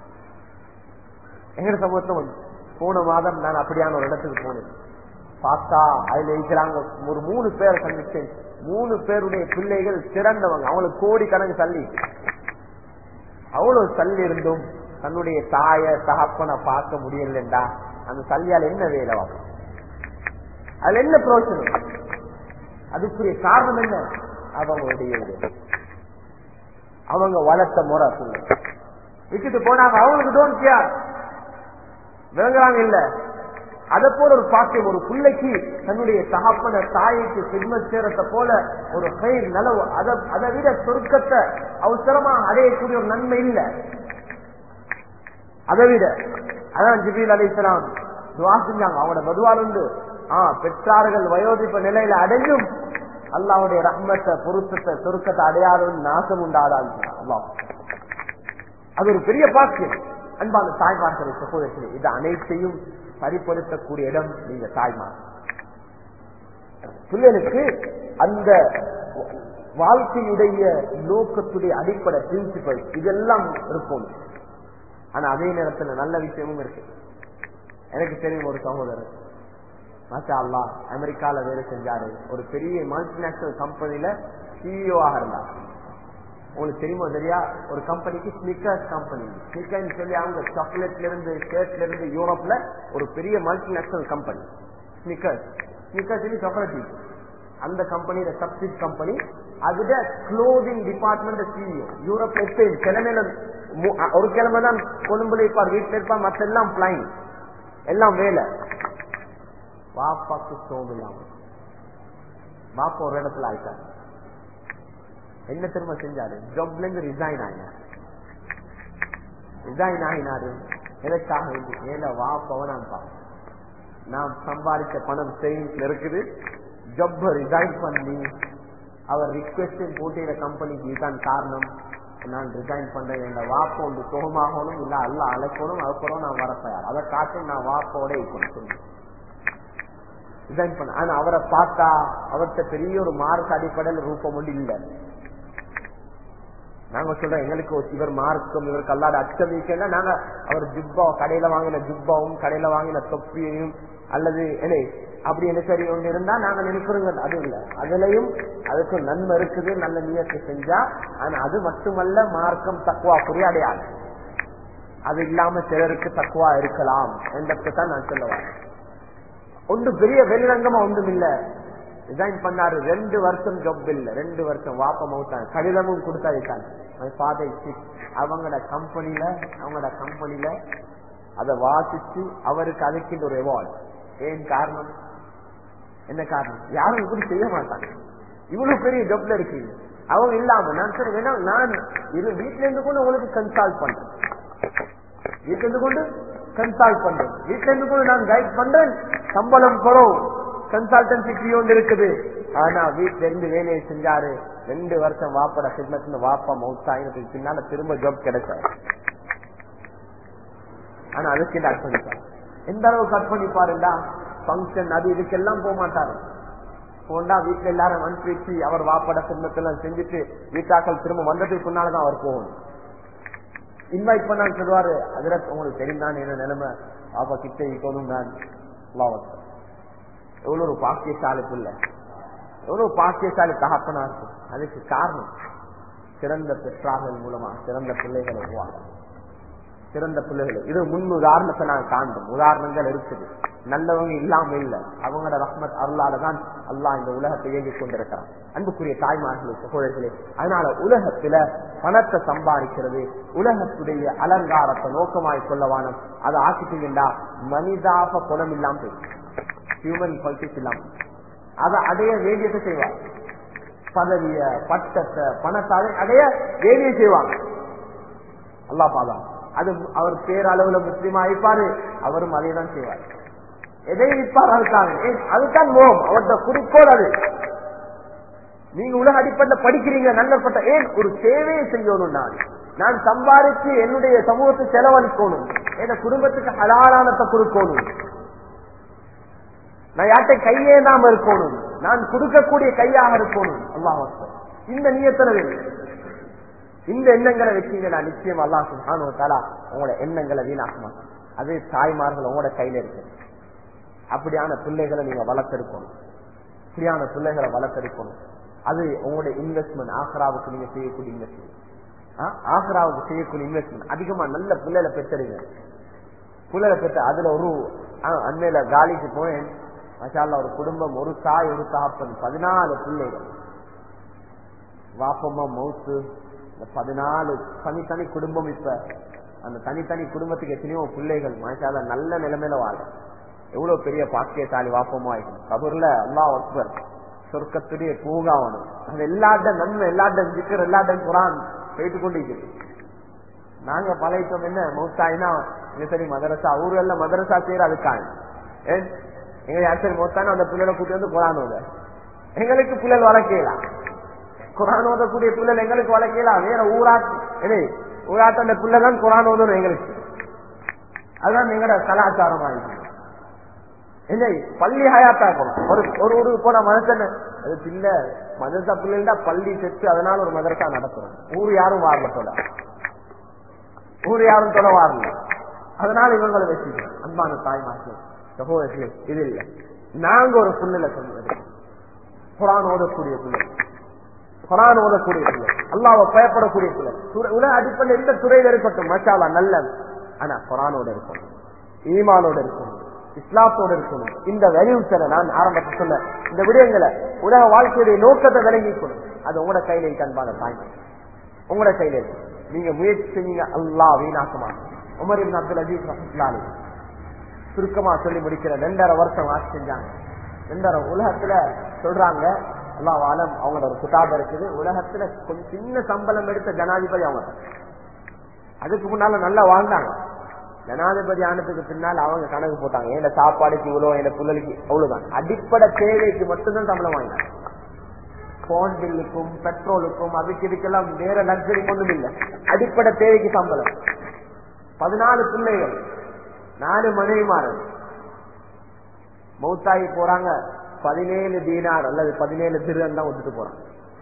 எங்கட சமூகத்துல வந்து போன மாதம் நான் அப்படியான ஒரு இடத்துக்கு போனேன் பார்த்தா அதுல இருக்கிறாங்க ஒரு மூணு பேர் சந்திச்சேன் மூணு பேருடைய பிள்ளைகள் சிறந்தவங்க அவங்களுக்கு கோடி கணக்கு தள்ளி அவ்வளவு தள்ளி இருந்தும் தன்னுடைய தாய தகப்பனை பார்க்க முடியலண்டா அந்த சல்லியால் என்ன வேலை வாங்க அதுல என்ன பிரோஜனம் அதுக்குரிய காரணம் என்ன அவங்களுடைய இது. அவங்க வளர்த்த முறை சொல்லு விட்டுட்டு போனாங்க அவங்களுக்கு டோன் கேர் விளங்குறாங்க இல்ல அத போல ஒரு பாக்கியம் ஒரு பிள்ளைக்கு தன்னுடைய தகப்பன தாய்க்கு சிக்ம சேரத்தை போல ஒரு கயிர் நலவு அதை அதை விட சொருக்கத்தை அவசரமா அடையக்கூடிய ஒரு நன்மை இல்லை அதை விட அதான் ஜிபீல் அலிஸ்லாம் துவா செஞ்சாங்க அவனோட பதுவால் உண்டு ஆஹ் பெற்றார்கள் வயோதிப்ப நிலையில அடைஞ்சும் அல்லாவுடைய ரஹ்மத்தை பொருத்தத்தை சுருக்கத்தை அடையாதும் நாசம் உண்டாதான் அல்லாஹ் அது ஒரு பெரிய பாக்கியம் அன்பான தாய்மார்களை சகோதரர்களே இது அனைத்தையும் சரிப்படுத்தக்கூடிய இடம் நீங்க தாய்மார் பிள்ளைகளுக்கு அந்த வாழ்க்கையுடைய நோக்கத்துடைய அடிப்படை பிரின்சிபல் இதெல்லாம் இருக்கும் ஆனா அதே நேரத்துல நல்ல விஷயமும் இருக்கு எனக்கு தெரியும் ஒரு சகோதரர் மாஷா அல்லா அமெரிக்கால வேலை செஞ்சாரு ஒரு பெரிய மல்டிநேஷனல் கம்பெனில சிஇஓ ஆக இருந்தார் உங்களுக்கு தெரியுமா தெரியா ஒரு கம்பெனிக்கு ஸ்னிக்கர்ஸ் கம்பெனி ஸ்னிக்கர்னு சொல்லி அவங்க சாக்லேட்ல இருந்து ஷர்ட்ல இருந்து யூரோப்ல ஒரு பெரிய multinational company Snickers Snickers chocolate அந்த கம்பெனியோட சப்சிட் கம்பெனி அதுல க்ளோதிங் டிபார்ட்மெண்ட் சிஇஓ யூரோப்ல எப்பயும் கிழமையில மு- ஒரு கிழமை தான் கொழும்புல இருப்பார் வீட்டுல இருப்பார் மத்த எல்லாம் பிளைன் எல்லாம் வேலை வாப்பாக்கு சோமில்லாம வாப்பா ஒரு இடத்துல ஆயிட்டார் என்ன திரும்ப செஞ்சாரு ஜாப்ல இருந்து ரிசைன் ஆயினார் ரிசைன் ஆகினாரு எதற்காக வேண்டி மேல வாப்பாவை நான் பார்ப்பேன் நான் சம்பாதிச்ச பணம் சேவிங்ஸ்ல இருக்குது ஜப் ரிசைன் பண்ணி அவர் ரிக்வெஸ்ட் போட்டியில கம்பெனிக்கு இதுதான் காரணம் நான் ரிசைன் பண்றேன் இந்த வாப்ப ஒன்று சுகமாகணும் இல்ல அல்ல அழைக்கணும் அதுக்கப்புறம் நான் வரப்பயார் அதை காட்டி நான் வாப்போட இருக்கணும் சொல்லி ரிசைன் பண்ண ஆனா அவரை பார்த்தா அவர்கிட்ட பெரிய ஒரு மார்க் அடிப்படையில் ரூபம் ஒன்று இல்லை நாங்க சொல்றோம் எங்களுக்கு ஒரு இவர் மார்க்கும் இவருக்கு அல்லாத அச்சம் இருக்கேன்னா நாங்க அவர் ஜுப்பா கடையில வாங்கின ஜுப்பாவும் கடையில வாங்கின தொப்பியையும் அல்லது இல்லை அப்படி என்ன சரி ஒண்ணு இருந்தா நாங்க நினைக்கிறோங்க அது இல்ல அதுலயும் அதுக்கு நன்மை இருக்குது நல்ல நியத்தை செஞ்சா ஆனா அது மட்டுமல்ல மார்க்கம் தக்குவா புரிய அடையாது அது இல்லாம சிலருக்கு தக்குவா இருக்கலாம் என்றதான் நான் சொல்ல வரேன் ஒன்று பெரிய வெளிரங்கமா ஒன்றும் இல்ல ரிசைன் பண்ணாரு ரெண்டு வருஷம் ஜாப் இல்ல ரெண்டு வருஷம் வாப்ப மவுத்தாங்க கடிதமும் கொடுத்தாரு ஃபாதர் அவங்களோட கம்பெனில அவங்களோட கம்பெனில அதை வாசிச்சு அவருக்கு அதுக்கு ஒரு அவார்டு ஏன் காரணம் என்ன காரணம் யாரும் இப்படி செய்ய மாட்டாங்க இவ்வளவு பெரிய ஜப்ல இருக்கீங்க அவங்க இல்லாம நான் சரி வேணா நான் இது வீட்டுல இருந்து கொண்டு உங்களுக்கு கன்சால்ட் பண்றேன் வீட்டுல இருந்து கொண்டு கன்சால்ட் பண்றேன் வீட்டுல இருந்து கொண்டு நான் கைட் பண்றேன் சம்பளம் குறவு கன்சல்டன்சி ஃபீ ஒன்று இருக்குது ஆனா வீட்டுல இருந்து வேலையை செஞ்சாரு ரெண்டு வருஷம் வாப்பட சிக்னத்துல வாப்பா மவுத்தாயினத்துக்கு பின்னால திரும்ப ஜாப் கிடைச்சாரு ஆனா அதுக்கு என்ன அர்ப்பணிப்பார் எந்த அளவுக்கு அர்ப்பணிப்பாருண்டா பங்கன் அது இதுக்கெல்லாம் போக மாட்டாரு போண்டா வீட்டுல எல்லாரும் அனுப்பிச்சு அவர் வாப்பட சின்னத்தெல்லாம் செஞ்சுட்டு வீட்டாக்கள் திரும்ப வந்ததுக்கு பின்னாலதான் அவர் போகணும் இன்வைட் பண்ணான்னு சொல்லுவாரு அதுல உங்களுக்கு தெரிந்தான் என்ன நிலைமை பாப்பா கிட்ட இருக்கணும் நான் எவ்வளவு ஒரு பாக்கியசாலி பிள்ளை எவ்வளவு பாக்கியசாலி தகப்பனா இருக்கும் அதுக்கு காரணம் சிறந்த பெற்றார்கள் மூலமா சிறந்த பிள்ளைகளை உருவாங்க சிறந்த பிள்ளைகள் இது முன் உதாரணத்தை நான் காண்போம் உதாரணங்கள் இருக்குது நல்லவங்க இல்லாம இல்ல அவங்களோட ரஹ்மத் அருளாலதான் அல்லாஹ் இந்த உலகத்தை இயங்கிக் கொண்டிருக்கிறான் அன்புக்குரிய தாய்மார்களே சகோதரர்களே அதனால உலகத்துல பணத்தை சம்பாதிக்கிறது உலகத்துடைய அலங்காரத்தை நோக்கமாய் சொல்லவானம் அதை ஆக்கிட்டீங்கன்னா மனிதாப குணம் இல்லாம போயிடும் ஹியூமன் குவாலிட்டிஸ் இல்லாம அதை அடைய வேண்டியதை செய்வாங்க பதவிய பட்டத்தை பணத்தை அடைய வேண்டிய செய்வாங்க அல்லா பாதா அது அவர் பேரளவுல முஸ்லீமா இருப்பாரு அவரும் அதே தான் செய்வார் எதை இருப்பார் அதுக்காக அதுதான் மோகம் அவருடைய குறிக்கோள் அது நீங்க உலக அடிப்படையில் படிக்கிறீங்க நல்லப்பட்ட ஏன் ஒரு சேவையை செய்யணும் நான் நான் சம்பாதிச்சு என்னுடைய சமூகத்தை செலவழிக்கணும் என் குடும்பத்துக்கு ஹலாலானத்தை கொடுக்கணும் நான் யார்கிட்ட கையேந்தாம இருக்கணும் நான் கொடுக்கக்கூடிய கையாக இருக்கணும் அல்லாஹ் இந்த நியத்தனவே இந்த எண்ணங்களை வச்சீங்கன்னா நிச்சயம் அல்லாஹ் சுபானுவத்தாலா உங்களோட எண்ணங்களை வீணாக்க மாட்டான் அது தாய்மார்கள் உங்களோட கையில இருக்கு அப்படியான பிள்ளைகளை நீங்க வளர்த்தெடுக்கணும் அப்படியான பிள்ளைகளை வளர்த்தெடுக்கணும் அது உங்களுடைய இன்வெஸ்ட்மெண்ட் ஆக்ராவுக்கு நீங்க செய்யக்கூடிய இன்வெஸ்ட்மெண்ட் ஆக்ராவுக்கு செய்யக்கூடிய இன்வெஸ்ட்மெண்ட் அதிகமா நல்ல பிள்ளைகளை பெற்றெடுங்க பிள்ளைகளை பெற்ற அதுல ஒரு அண்மையில காலிக்கு போனேன் மசாலா ஒரு குடும்பம் ஒரு தாய் ஒரு தாப்பன் பதினாலு பிள்ளைகள் வாப்பம்மா மவுத்து இந்த பதினாலு தனித்தனி குடும்பம் இப்ப அந்த தனித்தனி குடும்பத்துக்கு எத்தனையோ பிள்ளைகள் மனுஷால நல்ல நிலைமையில வாழ எவ்வளவு பெரிய பாக்கியத்தாலி வாப்பமா ஆயிடும் கபூர்ல அல்லா அக்பர் சொர்க்கத்துடைய பூங்காவனம் அது எல்லாட்ட நன்மை எல்லாட்ட சிக்கர் எல்லாட்ட குரான் போயிட்டு கொண்டிருக்கிறது நாங்க பழகிட்டோம் என்ன மௌத்தாயினா சரி மதரசா ஊர்ல மதரசா செய்யற அதுக்காக ஏன் எங்க யாச்சரி மௌத்தான அந்த பிள்ளைகளை கூட்டி வந்து குரான் ஓத எங்களுக்கு பிள்ளைகள் வளர்க்கலாம் குரான் ஓதக்கூடிய பிள்ளைகள் எங்களுக்கு வளர்க்கலாம் வேற ஊராட்டு ஊராட்ட அந்த பிள்ளை தான் குரான் ஓதணும் எங்களுக்கு அதுதான் எங்களோட கலாச்சாரம் ஆயிடுச்சு என்ன பள்ளி ஹயாத்தாக்கணும் ஒரு ஒரு ஊருக்கு போன மனுஷன் அது பிள்ளை மதரசா பிள்ளைண்டா பள்ளி செத்து அதனால ஒரு மதரசா நடத்துறோம் ஊர் யாரும் வாரல தொட ஊர் யாரும் தொட வாரல அதனால இவங்களை வச்சுக்கணும் அன்பான தாய்மார்கள் சகோதரர்களே இது இல்ல நாங்க ஒரு புள்ளில சொன்னது குரான் ஓதக்கூடிய பிள்ளை குரான் ஓதக்கூடிய பிள்ளை அல்லாவை பயப்படக்கூடிய பிள்ளை உலக அடிப்படையில் எந்த துறையில இருக்கட்டும் மசாலா நல்ல ஆனா குரானோட இருக்கணும் ஈமானோட இருக்கணும் இஸ்லாத்தோடு இருக்கணும் இந்த வேல்யூஸை நான் ஆரம்பத்தில் சொன்ன இந்த விடயங்களை உலக வாழ்க்கையுடைய நோக்கத்தை விளங்கிக்கணும் அது உங்களோட கையில இருக்கான் தாய்மை உங்களோட கையில இருக்கு நீங்க முயற்சி செஞ்சீங்க அல்லா வீணாக்கமா உமர் இபின் அப்துல் அஜீஸ் ரஹ்லாலி சுருக்கமா சொல்லி முடிக்கிற ரெண்டரை வருஷம் ஆட்சி செஞ்சாங்க ரெண்டரை உலகத்துல சொல்றாங்க அல்லா வாலம் அவங்களோட ஒரு குட்டாபம் இருக்குது உலகத்துல கொஞ்சம் சின்ன சம்பளம் எடுத்த ஜனாதிபதி அவங்க அதுக்கு முன்னால நல்லா வாழ்ந்தாங்க ஜனாதிபதி ஆனதுக்கு பின்னால் அவங்க கணக்கு போட்டாங்க ஏன் சாப்பாடுக்கு இவ்வளவு என் புள்ளலுக்கு அவ்வளவுதான் அடிப்படை தேவைக்கு மட்டும்தான் சம்பளம் வாங்கினாங்க போன் பில்லுக்கும் பெட்ரோலுக்கும் அதுக்கு இதுக்கெல்லாம் வேற லக்ஸரி ஒன்றும் இல்லை அடிப்படை தேவைக்கு சம்பளம் பதினாலு பிள்ளைகள் நாலு மனைவிமாரன் மௌத்தாகி போறாங்க பதினேழு தீனார் அல்லது பதினேழு திருடன் தான் விட்டுட்டு போறாங்க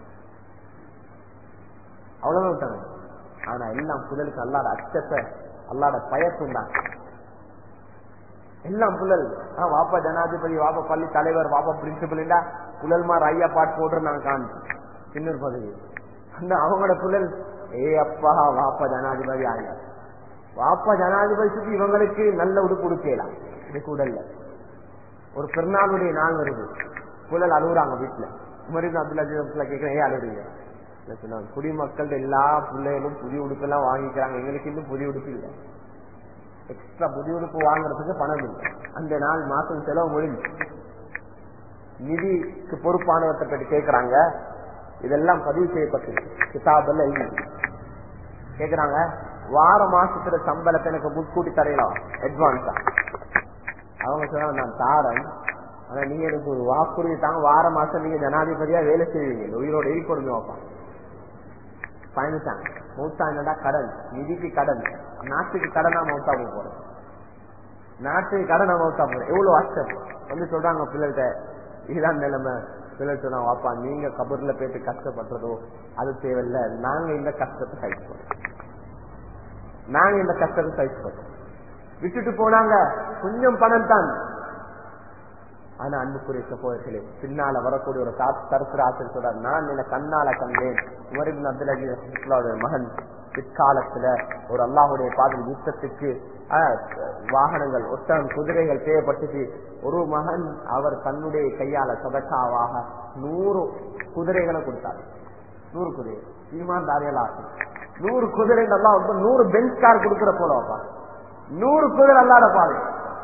அவ்வளவுதான் விட்டாங்க ஆனா எல்லாம் புதலுக்கு அல்லாத அச்சத்தை அல்லாட பயத்துண்டாங்க எல்லாம் புழல் வாப்பா ஜனாதிபதி வாப்பா பள்ளி தலைவர் வாப்பா பிரின்சிபல் புழல்மார் ஐயா பாட்டு போட்டு நான் காண்போம் இன்னொரு பதவி அந்த அவங்களோட புழல் ஏ அப்பா வாப்பா ஜனாதிபதி ஆயா வாப்பா ஜனாதிபதி சுத்தி இவங்களுக்கு நல்ல உடுப்பு உடுக்கலாம் இது கூடல்ல ஒரு பெருநாளுடைய நாள் வருது புழல் அழுகுறாங்க வீட்டுல உமரின் அப்துல்லா கேட்கிறேன் ஏன் அழுகுறீங்க இல்ல சொன்னாங்க குடிமக்கள் எல்லா பிள்ளைகளும் புதிய உடுப்பு எல்லாம் வாங்கிக்கிறாங்க எங்களுக்கு இன்னும் புதிய உடுப்பு இல்லை எக்ஸ்ட்ரா புதிய உடுப்பு வாங்குறதுக்கு பணம் இல்லை அந்த நாள் மாசம் செலவு முடிஞ்சு நிதிக்கு பொறுப்பானவர்கிட்ட பற்றி கேட்கிறாங்க இதெல்லாம் பதிவு செய்யப்பட்டிருக்கு கிதாபல்ல எழுதி கேக்குறாங்க வார மாசத்துல சம்பளத்தை எனக்கு முன்கூட்டி தரையலாம் அட்வான்ஸா அவங்க சொன்னாங்க நான் தாரன் ஆனா நீங்க எனக்கு ஒரு வாக்குறுதி தாங்க வார மாசம் நீங்க ஜனாதிபதியா வேலை செய்வீங்க இந்த உயிரோட ஈடுபடுங்க வைப்பான் பயந்துட்டாங்க மௌத்தா என்னடா கடன் நிதிக்கு கடன் நாட்டுக்கு கடனா மௌத்தா போறோம் நாட்டுக்கு கடனா மௌத்தா போறோம் எவ்வளவு அஷ்டம் வந்து சொல்றாங்க பிள்ளைகிட்ட இதுதான் நிலைமை பிள்ளை சொன்னா வாப்பா நீங்க கபர்ல போயிட்டு கஷ்டப்படுறதோ அது தேவையில்ல நாங்க இந்த கஷ்டத்தை சகிச்சுக்கணும் நாங்க இந்த கஷ்டத்தை சகிச்சுக்கணும் விட்டுட்டு போனாங்க கொஞ்சம் பணம் தான் ஆனா அன்புக்குரிய சகோதரர்களே பின்னால வரக்கூடிய ஒரு கருத்துர ஆசிரியர் சொல்றார் நான் என்ன கண்ணால கண்டேன் உமரிபின் அப்துல் அஜீஸ் மகன் பிற்காலத்துல ஒரு அல்லாஹுடைய பாதல் யுத்தத்துக்கு வாகனங்கள் ஒட்டகம் குதிரைகள் தேவைப்பட்டுச்சு ஒரு மகன் அவர் தன்னுடைய கையால சதக்காவாக நூறு குதிரைகளை கொடுத்தார் நூறு குதிரை ஈமான்தாரியலா நூறு குதிரை நல்லா நூறு பெஞ்ச் கார் கொடுக்கிற போலவாப்பா நூறு குதிரை அல்லாத பாரு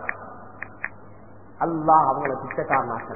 அல்லா அவங்கள பிச்சைக்காரனாக்க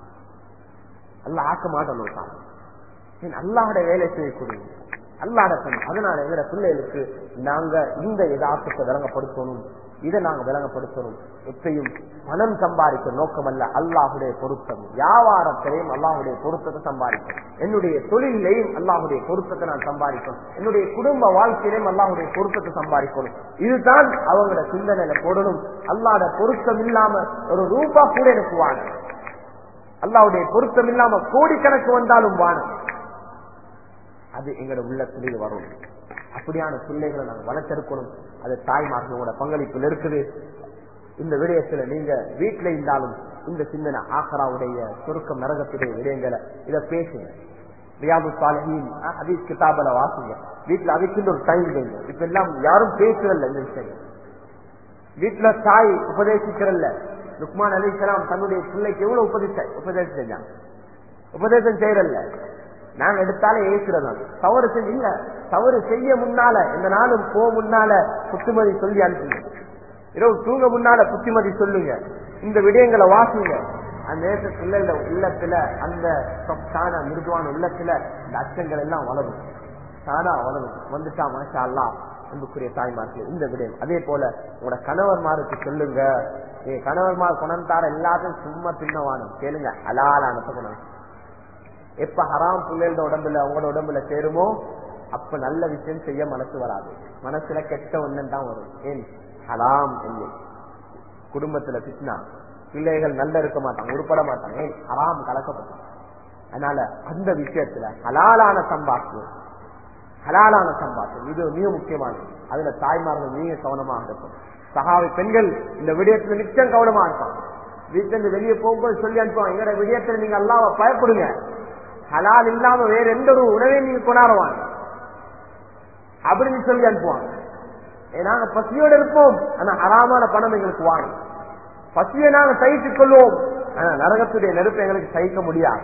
அல்ல ஆக்க மாட்டோம் அல்லாட வேலை செய்யக்கூடிய அல்லாட பெண் அதனால எங்கிற பிள்ளைகளுக்கு நாங்க இந்த யதார்த்தத்தை விளங்கப்படுத்தணும் இதை நாங்க விளங்கப்படுத்தணும் எப்பயும் பணம் சம்பாதிக்க நோக்கம் அல்ல அல்லாஹுடைய பொருத்தம் வியாபாரத்திலையும் அல்லாஹுடைய பொருத்தத்தை சம்பாதிக்கணும் என்னுடைய தொழிலையும் அல்லாஹுடைய பொருத்தத்தை நான் சம்பாதிக்கணும் என்னுடைய குடும்ப வாழ்க்கையிலையும் அல்லாஹுடைய பொருத்தத்தை சம்பாதிக்கணும் இதுதான் அவங்களோட சிந்தனையில போடணும் அல்லாத பொருத்தம் இல்லாம ஒரு ரூபா கூட எனக்கு வாணும் அல்லாவுடைய பொருத்தம் இல்லாம கோடிக்கணக்கு வந்தாலும் வாணும் அது எங்களோட உள்ளத்திலே வரும் அப்படியான பிள்ளைகளை நாங்கள் வளர்த்தெடுக்கணும் அது தாய்மார்களோட பங்களிப்பில் இருக்குது இந்த விடயத்துல நீங்க வீட்டுல இருந்தாலும் இந்த சிந்தனை ஆஹராவுடைய சுருக்கம் நரகத்துடைய விடயங்களை இத பேசுங்க ரியாது சாலஹீன் ஹதீஸ் கிதாபல வாசிங்க வீட்டுல அதுக்குன்னு ஒரு டைம் வைங்க இப்ப எல்லாம் யாரும் பேசுறல்ல இந்த விஷயம் வீட்டுல தாய் உபதேசிக்கிறல்ல லுக்மான் அலிசலாம் தன்னுடைய பிள்ளைக்கு எவ்வளவு உபதேச உபதேசம் செஞ்சாங்க உபதேசம் செய்யறல்ல நாங்க எடுத்தாலே ஏசுறதா தவறு செஞ்சு இல்ல தவறு செய்ய முன்னால இந்த நாளும் போ முன்னால புத்துமதி சொல்லி அனுப்புங்க இரவு தூங்க முன்னால புத்திமதி சொல்லுங்க இந்த விடயங்களை வாசிங்க அந்த நேரத்துக்குள்ள இந்த உள்ளத்துல அந்த தான மிருதுவான உள்ளத்துல இந்த அச்சங்கள் எல்லாம் வளரும் தானா வளரும் வந்துட்டா மாஷா அல்லா அன்புக்குரிய தாய்மார்கள் இந்த விடயம் அதே போல உங்களோட கணவர்மாருக்கு சொல்லுங்க நீங்க கணவர்மார் குணந்தார எல்லாத்தையும் சும்மா தின்னவானும் கேளுங்க அலாலான குணம் எப்ப ஹராம் பிள்ளைகளோட உடம்புல அவங்களோட உடம்புல சேருமோ அப்ப நல்ல விஷயம் செய்ய மனசு வராது மனசுல கெட்ட ஒண்ணு தான் வரும் ஏன் ஹராம் இல்லை குடும்பத்துல பிஸ்னா பிள்ளைகள் நல்ல இருக்க மாட்டாங்க உருப்பட மாட்டாங்க ஏன் ஹராம் கலக்கப்பட்டது அதனால அந்த விஷயத்துல ஹலாலான சம்பாத்தியம் ஹலாலான சம்பாத்தியம் இது மிக முக்கியமானது அதுல தாய்மார்கள் மிக கவனமாக இருக்கும் சகாவி பெண்கள் இந்த விடயத்துல நிச்சயம் கவனமா இருப்பாங்க வீட்டுல இருந்து வெளியே போகும்போது சொல்லி அனுப்புவாங்க எங்கட விடயத்துல நீங்க அல்லாவ பயப்படுங்க ஹலால் இல்லாம வேற எந்த ஒரு உணவையும் நீங்க கொண்டாடுவாங்க அப்படின்னு சொல்லி அனுப்புவாங்க நாங்க பசியோடு இருப்போம் ஆனா அறாமான பணம் எங்களுக்கு வாங்க பசியை நாங்க சகித்துக் கொள்வோம் ஆனா நரகத்துடைய நெருப்பை எங்களுக்கு சகிக்க முடியாது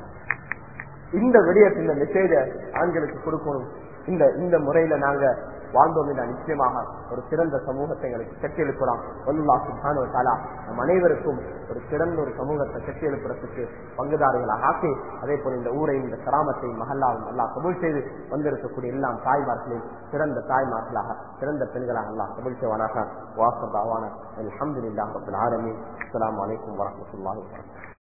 இந்த விடயத்தில் இந்த மெசேஜ ஆண்களுக்கு கொடுக்கணும் இந்த இந்த முறையில நாங்க வாழ்ந்தோம் என்ற நிச்சயமாக ஒரு சிறந்த சமூகத்தை எங்களுக்கு கட்டியெழுப்புறோம் வல்லுல்லா சுபானு தாலா நம் அனைவருக்கும் ஒரு சிறந்த ஒரு சமூகத்தை கட்டியெழுப்புறதுக்கு பங்குதாரிகளாக ஆக்கி அதே போல இந்த ஊரையும் இந்த கிராமத்தையும் மகல்லாவும் எல்லாம் கபுல் செய்து வந்திருக்கக்கூடிய எல்லாம் தாய்மார்களையும் சிறந்த தாய்மார்களாக சிறந்த பெண்களாக எல்லாம் கபுல் செய்வானாக வாசதாவான அலமதுல்லாஹ் ரபுல் ஆலமீன் அஸ்ஸலாமு அலைக்கும் வரஹ்மத்துல்லாஹி வபரகாத்துஹு